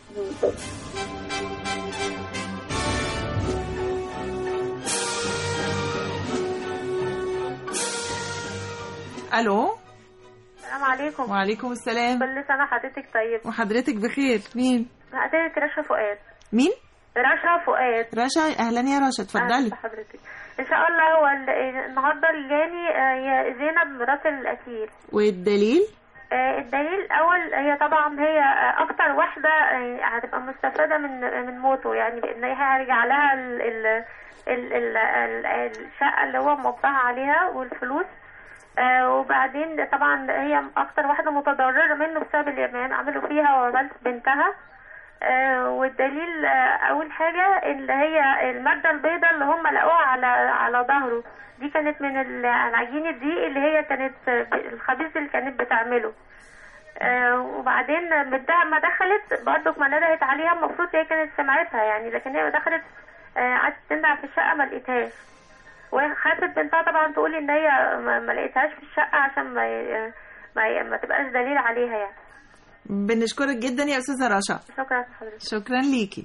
الو السلام عليكم وعليكم السلام كل سنة حضرتك طيب وحضرتك بخير مين حضرتك رشا فؤاد مين رشا فؤاد رشا اهلا يا رشا اتفضلي أهلا بحضرتك ان شاء الله هو ال- النهارده الجاني آه، هي زينب مرات القتيل والدليل آه، الدليل الاول هي طبعا هي آه، اكتر واحده آه، هتبقى مستفاده من من موته يعني لان هي هيرجع لها ال ال ال ال ال الشقه اللي هو موقعها عليها والفلوس آه، وبعدين طبعا هي اكتر واحده متضرره منه بسبب اليمين عملوا فيها وبنت بنتها آه، والدليل آه، اول حاجه اللي هي الماده البيضاء اللي هم لقوها على على ظهره دي كانت من ال- العجين الدقيق اللي هي كانت آه، الخبيث اللي كانت بتعمله آه، وبعدين بنتها ما دخلت برضك ما ندهت عليها المفروض هي كانت سمعتها يعني لكن هي دخلت آه، قعدت تندع في الشقه ما لقيتهاش وخافت بنتها طبعا تقول ان هي ما ما لقيتهاش في الشقه عشان ما ي- ما, ي- ما تبقاش دليل عليها يعني بنشكرك جدا يا استاذه رشا شكرا حضرتك شكرا ليكي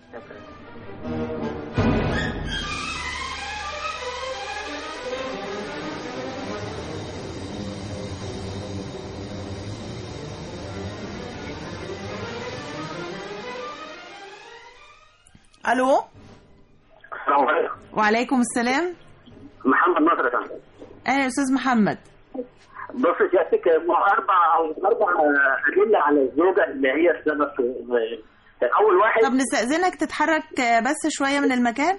الو السلام عليكم وعليكم السلام محمد نصر يا فندم اهلا يا استاذ محمد بص سيادتك اربع او اربع ادله على الزوجه اللي هي السبب في اول واحد طب نستأذنك تتحرك آه، بس شويه من المكان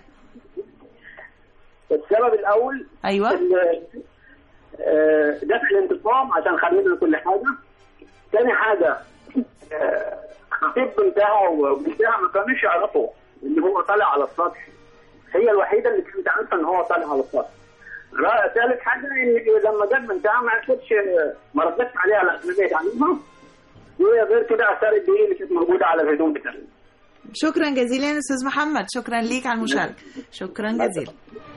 السبب الاول ايوه ال- آه، دفع الانتقام عشان خلينا كل حاجه تاني حاجه آه، خطيب بنتها وبنتها ما كانوش يعرفوا ان هو طالع على السطح هي الوحيده اللي كانت عارفه ان هو طالع على السطح را- ثالث حاجه ان لما جت بنتها ما عرفتش ما ردتش عليها على اجنبيه عنها وغير كده اثار الدقيق اللي كانت موجوده على الهدوم بتاعتها شكرا جزيلا يا استاذ محمد شكرا ليك على المشاركه شكرا جزيلا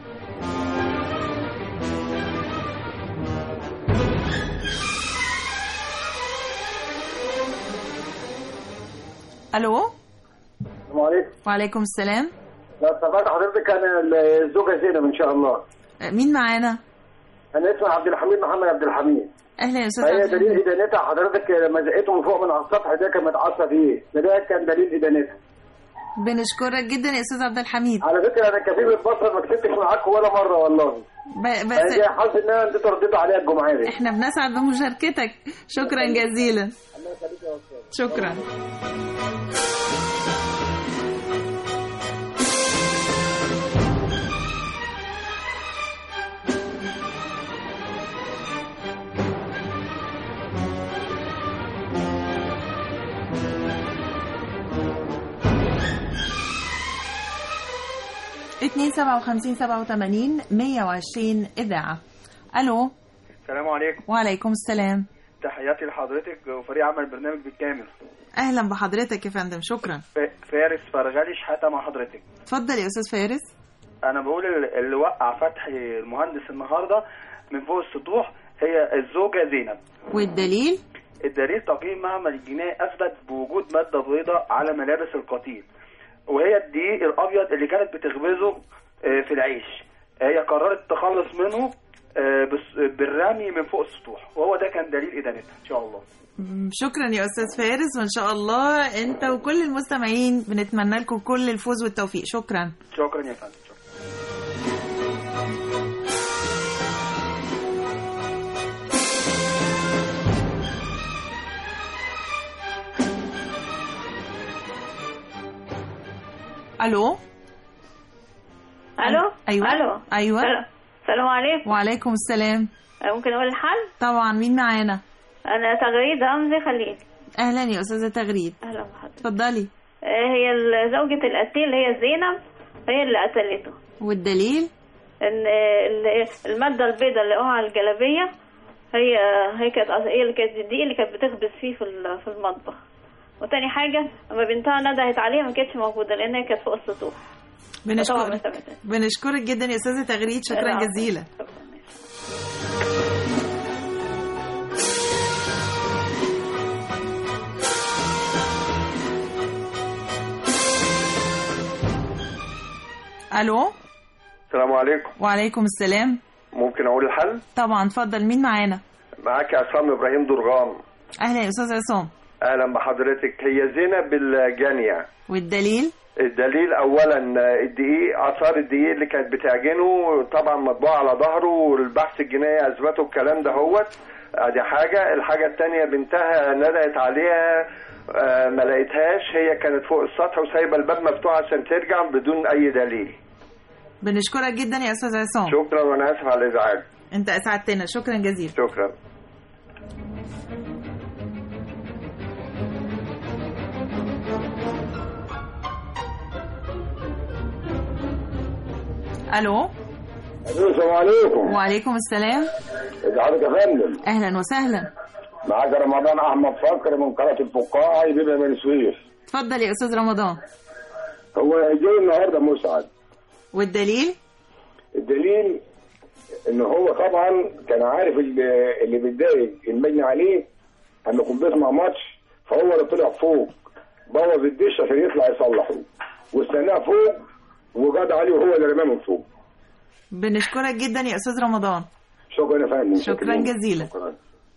الو السلام عليكم وعليكم السلام لو سمحت حضرتك انا الزوجه زينب ان شاء الله آه، مين معانا انا اسمي عبد الحميد محمد عبد الحميد اهلا يا استاذ هي عبد دليل الحميد. ادانتها حضرتك لما زقته من فوق من على السطح ده كان متعصب فيه ده ده كان دليل ادانتها بنشكرك جدا يا استاذ عبد الحميد على فكره انا كفيل البصره ما كسبتش معاك ولا مره والله ب- بس بس هي حظ ان انا انت رديت عليها الجمعه دي احنا بنسعد بمشاركتك شكرا جزيلا شكرا 02 57 87 120 إذاعة ألو السلام عليكم وعليكم السلام تحياتي لحضرتك وفريق عمل البرنامج بالكامل أهلا بحضرتك يا فندم شكرا ف- فارس فرغالي شحاتة مع حضرتك اتفضل يا أستاذ فارس انا بقول ال- اللي وقع فتحي المهندس النهارده من فوق السطوح هي الزوجه زينب والدليل الدليل تقييم معمل الجنائي اثبت بوجود ماده بيضاء على ملابس القتيل وهي الدقيق الابيض اللي كانت بتخبزه آه، في العيش هي قررت تخلص منه آه، بس- بالرمي من فوق السطوح وهو ده كان دليل ادانتها ان شاء الله م- شكرا يا أستاذ فارس وإن شاء الله أنت وكل المستمعين بنتمنى لكم كل الفوز والتوفيق شكرا شكرا يا فندم ألو الو أيوة الو أيوة سلام- السلام عليكم وعليكم السلام ممكن اقول الحل طبعا مين معانا انا تغريد رمزي خليل أهلا يا أستاذة تغريد اهلا بحضرتك اتفضلي آه، هي ال- زوجة القتيل اللي هي زينب هي اللي قتلته والدليل ان ال- المادة البيضاء اللي لقوها على الجلابية هي هي كانت هي اللي كانت دي اللي كانت بتخبز فيه في ال- في المطبخ وتاني حاجة لما بنتها ندهت عليها ما كانتش موجودة لأن هي كانت فوق السطوح طبعاً ما بنشكرك سمعتهاش. بنشكرك جدا يا أستاذة تغريد شكرا العفو. جزيلا ألو السلام عليكم وعليكم السلام ممكن اقول الحل طبعا اتفضل مين معانا معاك عصام ابراهيم درغام أهلا يا أستاذ عصام اهلا بحضرتك هي زينب الجانيه والدليل الدليل اولا الدقيق اثار الدقيق اللي كانت بتعجنه طبعا مطبوع على ظهره والبحث الجنائي اثبته الكلام ده هوت ادي حاجه الحاجه الثانيه بنتها ندهت عليها آه، ما لقيتهاش هي كانت فوق السطح وسايبه الباب مفتوح عشان ترجع بدون اي دليل بنشكرك جدا يا أستاذ عصام شكرا وانا اسف على الازعاج أنت أسعدتنا شكرا جزيلا شكرا ألو السلام عليكم وعليكم السلام ازي حضرتك يا فندم أهلا وسهلا معاك رمضان احمد فكر من قناه الفقاعه بيبقى من سويف اتفضل يا أستاذ رمضان هو جاي النهارده مسعد والدليل الدليل ان هو طبعا كان عارف اللي, اللي بيتضايق المجني عليه انه كان بيسمع ماتش فهو اللي طلع فوق بوظ الدش عشان يطلع يصلحه واستناه فوق وجاد عليه وهو اللي رماه من فوق بنشكرك جدا يا أستاذ رمضان شكرا يا فندم شكرا جزيلا شكرا.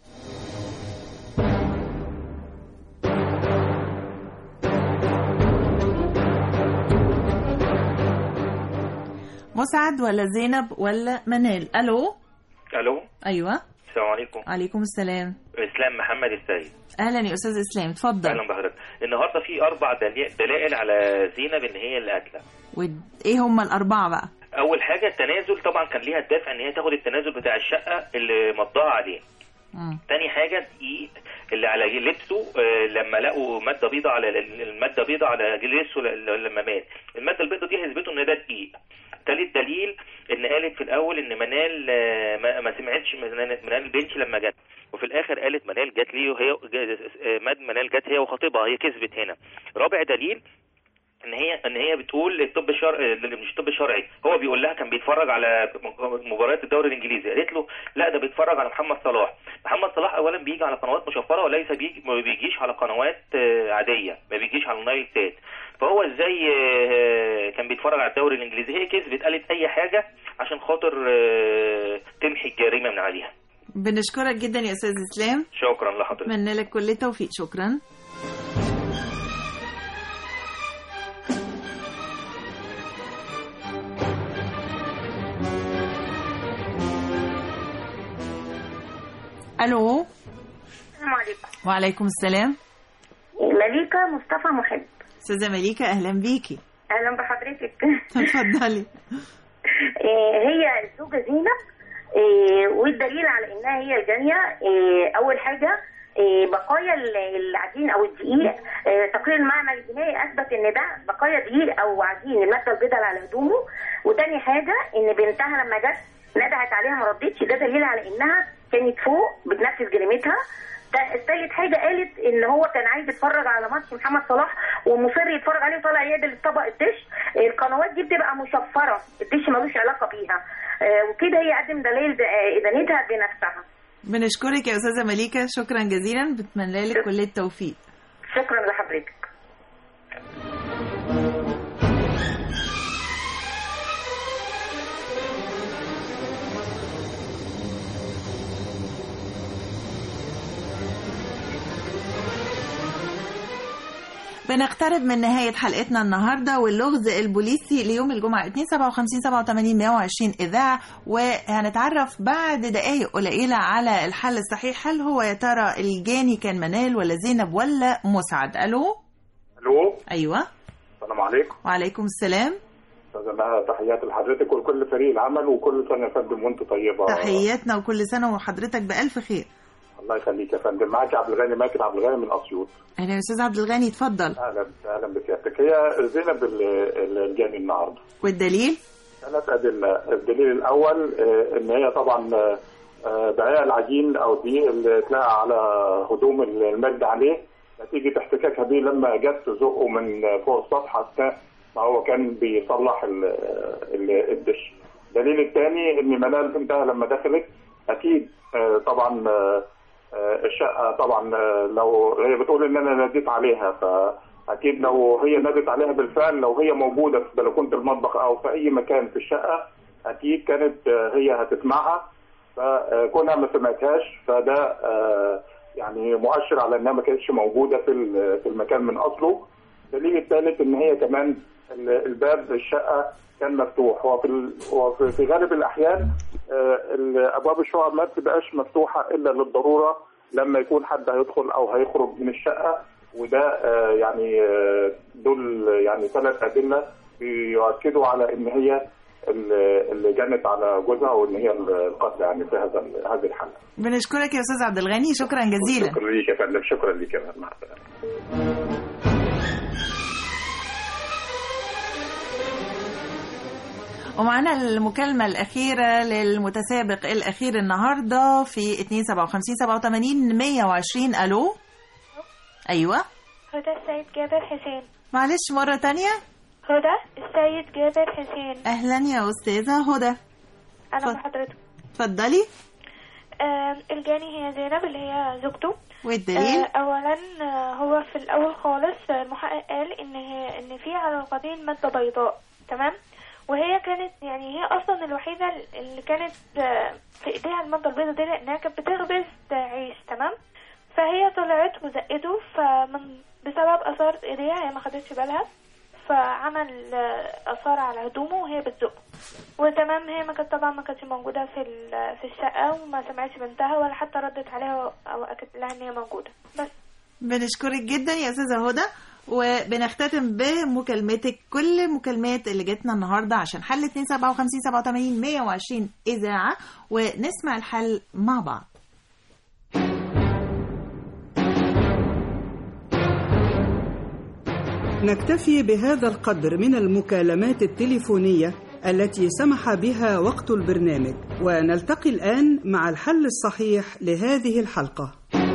مسعد ولا زينب ولا منال ألو الو أيوة السلام عليكم عليكم السلام اسلام محمد السيد أهلا يا أستاذ إسلام اتفضل اهلا بحضرتك النهارده في اربع دلي- دلائل على زينب ان هي اللي قاتله وإيه هم الأربعة بقى اول حاجه التنازل طبعا كان ليها الدافع ان هي تاخد التنازل بتاع الشقه اللي مضاها عليه مم. تاني حاجه دقيق اللي على لبسه آه، لما لقوا ماده بيضاء على الماده بيضاء على لبسه ل- لما مات الماده البيضاء دي هيثبتوا ان ده دقيق تالت دليل ان قالت في الاول ان منال آه، ما, ما سمعتش منال منال البنش لما جت وفي الاخر قالت منال جت ليه وهي آه، ماد منال جت هي وخطيبها هي كسبت هنا رابع دليل ان هي ان هي بتقول الطب الشرعي مش الطب الشرعي هو بيقول لها كان بيتفرج على مباريات الدوري الانجليزي قالت له لا ده بيتفرج على محمد صلاح محمد صلاح اولا بيجي على قنوات مشفره وليس بيجي ما بيجيش على قنوات آه، عاديه ما بيجيش على النايل سات فهو ازاي آه، كان بيتفرج على الدوري الانجليزي هي كسبت قالت اي حاجه عشان خاطر آه، تمحي الجريمه من عليها بنشكرك جدا يا أستاذ إسلام شكرا لحضرتك أتمنى لك كل التوفيق شكرا ألو السلام عليكم وعليكم السلام مليكة مصطفى محب أستاذة مليكة أهلا بيكي أهلا بحضرتك اتفضلي آه، هي الزوجة زينب آه، والدليل على إنها هي الجانية آه، أول حاجة إيه، بقايا ال- العجين او الدقيق إيه، تقرير المعمل الجنائي اثبت ان ده بقايا دقيق او عجين الماده البيضاء اللي على هدومه وتاني حاجه ان بنتها لما جت ندهت عليها ما ردتش ده دليل على انها كانت فوق بتنفذ جريمتها تا- تالت حاجه قالت ان هو كان عايز يتفرج على ماتش محمد صلاح ومصر يتفرج عليه وطالع يعدل طبق الدش القنوات دي بتبقى مشفره الدش ملوش علاقه بيها آه، وكده هي قدم دليل د- آه، ادانتها بنفسها بنشكرك يا استاذه مليكه شكرا جزيلا بتمنى لك كل التوفيق شكرا لحضرتك بنقترب من نهاية حلقتنا النهاردة واللغز البوليسي ليوم الجمعة 2 57 87 120 إذاعة وهنتعرف بعد دقايق قليلة على الحل الصحيح هل هو يا ترى الجاني كان منال ولا زينب ولا مسعد ألو الو أيوة السلام عليكم وعليكم السلام استاذه مها تحياتي لحضرتك ولكل فريق العمل وكل سنه يا فندم وانت طيبه تحياتنا وكل سنة وحضرتك بألف خير الله يخليك يا فندم معاك عبد الغني ماكر عبد الغني من اسيوط أهلا يا أستاذ عبد الغني اتفضل اهلا اهلا بسيادتك هي زينب ال- ال- الجاني النهارده والدليل ثلاث ادله الدليل الاول آه، ان هي طبعا آه، آه، بقايا العجين او الدقيق اللي اتلقى على هدوم المجد عليه نتيجه احتكاكها بيه لما جت تزقه من فوق السطح اثناء ما هو كان بيصلح ال- ال- الدش الدليل الثاني ان منال بنتها لما دخلت اكيد آه، طبعا آه، آه، الشقه طبعا آه، لو هي بتقول ان انا ناديت عليها فاكيد لو هي نادت عليها بالفعل لو هي موجوده في بلكونه المطبخ او في اي مكان في الشقه اكيد كانت آه، هي هتسمعها فكونها ما سمعتهاش فده آه، يعني مؤشر على انها ما كانتش موجوده في ال- في المكان من اصله الدليل الثالث ان هي كمان ال- الباب الشقه كان مفتوح هو في ال- هو في في غالب الاحيان آه، ال- ابواب الشقق ما بتبقاش مفتوحه الا للضروره لما يكون حد هيدخل او هيخرج من الشقه وده آه، يعني آه، دول يعني ثلاث ادله بيؤكدوا على ان هي ال- اللي جنت على جوزها وان هي القتل يعني في هذا ال- هذه الحاله. بنشكرك يا أستاذ عبد الغني شكرا جزيلا شكرا ليك يا فندم شكرا ليك يا فندم مع السلامه. ومعنا المكالمة الأخيرة للمتسابق الأخير النهاردة في 257 87 120 ألو أيوة هدى السيد جابر حسين معلش مرة تانية هدى السيد جابر حسين أهلا يا أستاذة هدى أنا بحضرتك اتفضلي آه الجاني هي زينب اللي هي زوجته والدليل آه أولا آه هو في الأول خالص آه، المحقق قال إن هي إن في على القضيب مادة بيضاء تمام وهي كانت يعني هي أصلا الوحيدة اللي كانت آه، في إيديها المادة البيضاء دي لأنها كانت بتخبز عيش تمام فهي طلعت وزقته فمن بسبب اثار ايديها هي ما خدتش بالها فعمل آه، اثار على هدومه وهي بتزقه وتمام هي ما كانت طبعا ما كانتش موجوده في ال- في الشقه وما سمعتش بنتها ولا حتى ردت عليها او اكدت لها ان هي موجوده بس بنشكرك جدا يا أستاذة هدى وبنختتم بمكالمتك كل المكالمات اللي جاتنا النهاردة عشان حل 257 87 120 إذاعة ونسمع الحل مع بعض نكتفي بهذا القدر من المكالمات التليفونية التي سمح بها وقت البرنامج ونلتقي الآن مع الحل الصحيح لهذه الحلقة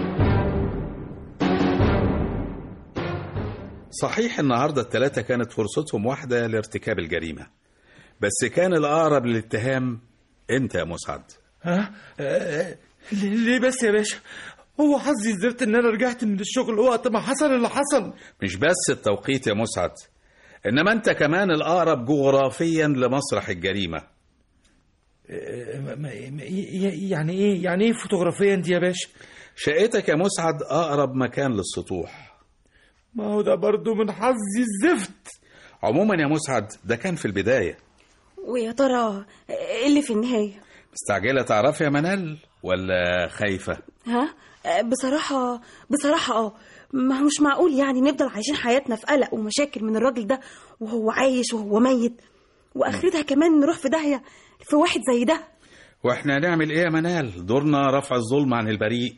صحيح النهارده الثلاثة كانت فرصتهم واحدة لارتكاب الجريمة بس كان الأقرب للاتهام أنت يا مسعد ها آه، ليه بس يا باشا هو حظي الزفت ان انا رجعت من الشغل وقت ما حصل اللي حصل مش بس التوقيت يا مسعد إنما أنت كمان الأقرب جغرافيا لمسرح الجريمة آه، ما- ما- ما- ي- يعني ايه يعني ايه فوتوغرافيا دي يا باشا شقتك يا مسعد أقرب مكان للسطوح ما هو ده برضو من حظي الزفت عموما يا مسعد ده كان في البداية ويا ترى ايه اللي في النهاية مستعجلة تعرفي يا منال ولا خايفة ها بصراحة بصراحة اه ما هو مش معقول يعني نفضل عايشين حياتنا في قلق ومشاكل من الراجل ده وهو عايش وهو ميت واخرتها كمان نروح في داهية في واحد زي ده واحنا هنعمل ايه يا منال دورنا رفع الظلم عن البريء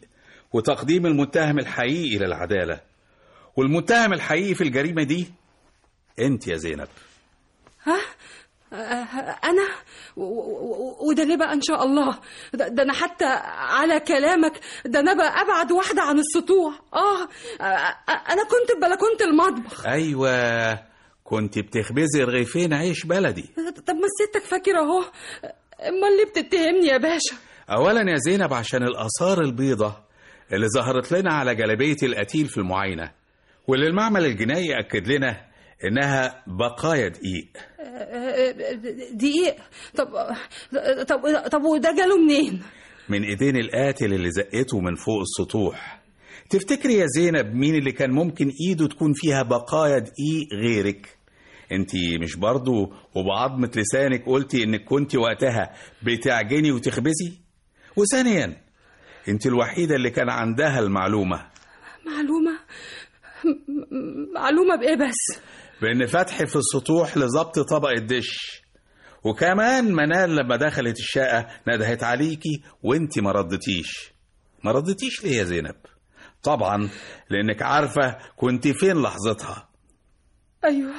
وتقديم المتهم الحقيقي للعدالة والمتهم الحقيقي في الجريمة دي انت يا زينب ها آه، انا و- و- و- وده ليه بقى ان شاء الله ده, ده انا حتى على كلامك ده انا بقى ابعد واحده عن السطوح اه آه، آه، انا كنت في بلكونه المطبخ ايوه كنت بتخبزي رغيفين عيش بلدي طب ما سيادتك فاكر اهو امال ليه بتتهمني يا باشا اولا يا زينب عشان الاثار البيضة اللي ظهرت لنا على جلبية القتيل في المعاينة واللي المعمل الجنائي اكد لنا انها بقايا دقيق آه، آه، دقيق طب طب طب وده جاله منين من ايدين القاتل اللي زقته من فوق السطوح تفتكري يا زينب مين اللي كان ممكن ايده تكون فيها بقايا دقيق غيرك انت مش برضو وبعظمة لسانك قلتي انك كنت وقتها بتعجني وتخبزي وثانيا انت الوحيدة اللي كان عندها المعلومة معلومه م- م- معلومه بايه بس بان فتحي في السطوح لظبط طبق الدش وكمان منال لما دخلت الشقة ندهت عليكي وانت ما ردتيش ما ردتيش ليه يا زينب طبعا لانك عارفة كنت فين لحظتها ايوه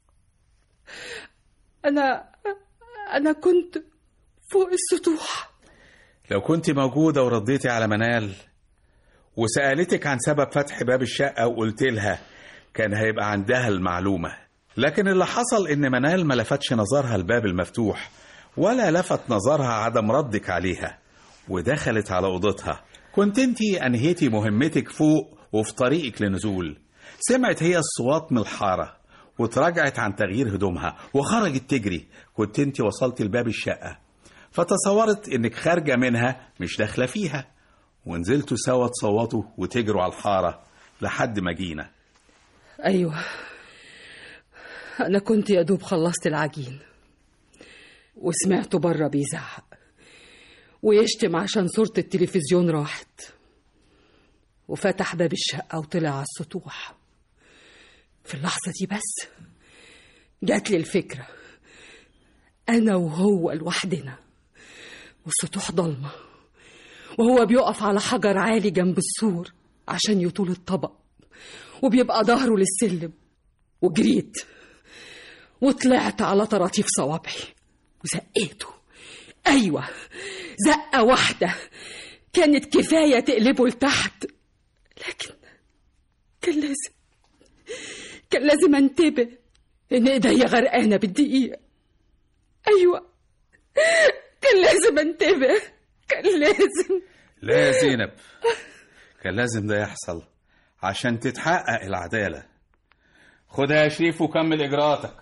انا انا كنت فوق السطوح لو كنت موجودة ورديتي على منال وسألتك عن سبب فتح باب الشقة وقلت لها كان هيبقى عندها المعلومة لكن اللي حصل إن منال ما لفتش نظرها الباب المفتوح ولا لفت نظرها عدم ردك عليها ودخلت على أوضتها كنت انتي أنهيتي مهمتك فوق وفي طريقك لنزول سمعت هي الصوات من الحارة وتراجعت عن تغيير هدومها وخرجت تجري كنت انتي وصلت لباب الشقة فتصورت انك خارجة منها مش داخلة فيها ونزلتوا سوا تصوتوا وتجروا على الحارة لحد ما جينا ايوه انا كنت يا دوب خلصت العجين وسمعته بره بيزعق ويشتم عشان صورة التلفزيون راحت وفتح باب الشقة وطلع على السطوح في اللحظة دي بس جات لي الفكرة أنا وهو لوحدنا والسطوح ضلمة وهو بيقف على حجر عالي جنب السور عشان يطول الطبق وبيبقى ظهره للسلم وجريت وطلعت على طراطيف صوابعي وزقيته أيوة زقة واحدة كانت كفاية تقلبه لتحت لكن كان لازم كان لازم انتبه ان ايديا غرقانة بالدقيق أيوة كان لازم انتبه كان لازم لا يا زينب كان لازم ده يحصل عشان تتحقق العدالة خدها يا شريف وكمل إجراءاتك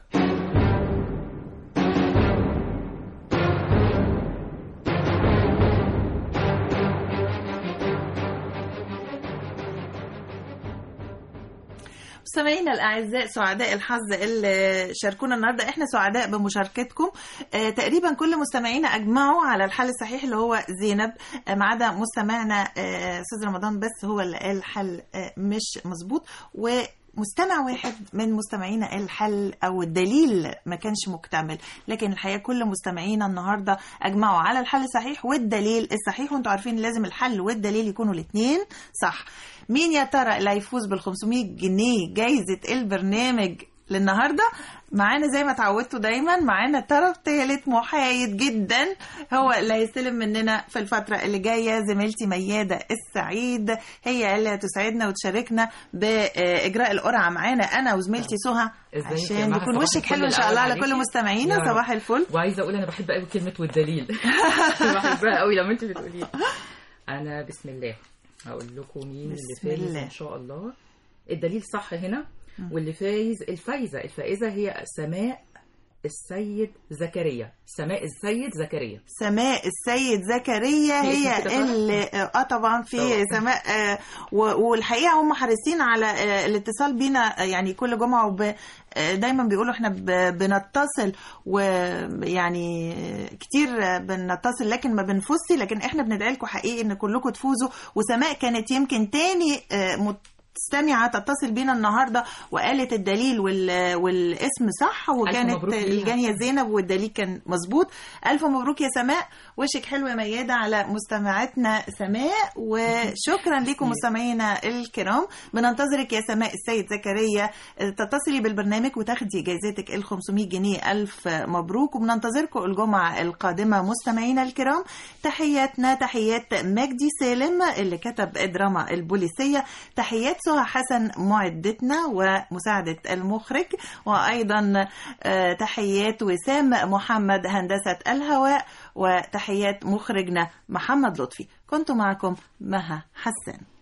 مستمعينا الاعزاء سعداء الحظ اللي شاركونا النهارده احنا سعداء بمشاركتكم آه تقريبا كل مستمعينا اجمعوا على الحل الصحيح اللي هو زينب آه ما عدا مستمعنا آه، استاذ رمضان بس هو اللي قال حل آه مش مظبوط و مستمع واحد من مستمعينا قال الحل او الدليل ما كانش مكتمل لكن الحقيقه كل مستمعينا النهارده اجمعوا على الحل الصحيح والدليل الصحيح وانتوا عارفين لازم الحل والدليل يكونوا الاثنين صح مين يا ترى اللي هيفوز بال 500 جنيه جايزه البرنامج للنهارده معانا زي ما اتعودتوا دايما معانا طرف ثالث محايد جدا هو اللي هيستلم مننا في الفترة اللي جاية زميلتي ميادة السعيد هي اللي هتسعدنا وتشاركنا بإجراء القرعة معانا أنا وزميلتي سهى ازيك يا عشان مها؟ يكون صباح وشك الفل حلو إن شاء الله على الأول كل عليكي. مستمعينا يا رب. صباح الفل وعايزه اقول انا بحب قوي كلمه والدليل بحبها قوي لما انت بتقولي انا بسم الله هقول لكم مين بسم اللي فايز الله. ان شاء الله الدليل صح هنا واللي فايز الفايزه الفائزه هي سماء السيد زكريا سماء السيد زكريا سماء السيد زكريا في هي اسم كده طبعا؟ اللي اه طبعا في طبعا. سماء آه و- والحقيقه هم حريصين على آه الاتصال بينا آه، يعني كل جمعه وب آه، دايما بيقولوا احنا ب- بنتصل ويعني آه، كتير آه، بنتصل لكن ما بنفوزش لكن احنا بندعي لكم حقيقي ان كلكم تفوزوا وسماء كانت يمكن تاني آه، مستمعة تتصل بينا النهاردة وقالت الدليل وال... والاسم صح وكانت مبروك ليها. الجانية زينب والدليل كان مظبوط ألف مبروك يا سماء وشك حلو يا ميادة على مستمعتنا سماء وشكرا لكم مستمعينا الكرام بننتظرك يا سماء السيد زكريا تتصلي بالبرنامج وتاخدي جايزتك ال 500 جنيه ألف مبروك وبننتظركم الجمعة القادمة مستمعينا الكرام تحياتنا تحيات مجدي سالم اللي كتب الدراما البوليسية تحيات سهى حسن معدتنا ومساعدة المخرج وأيضا آه، تحيات وسام محمد هندسة الهواء وتحيات مخرجنا محمد لطفي كنت معكم مها حسان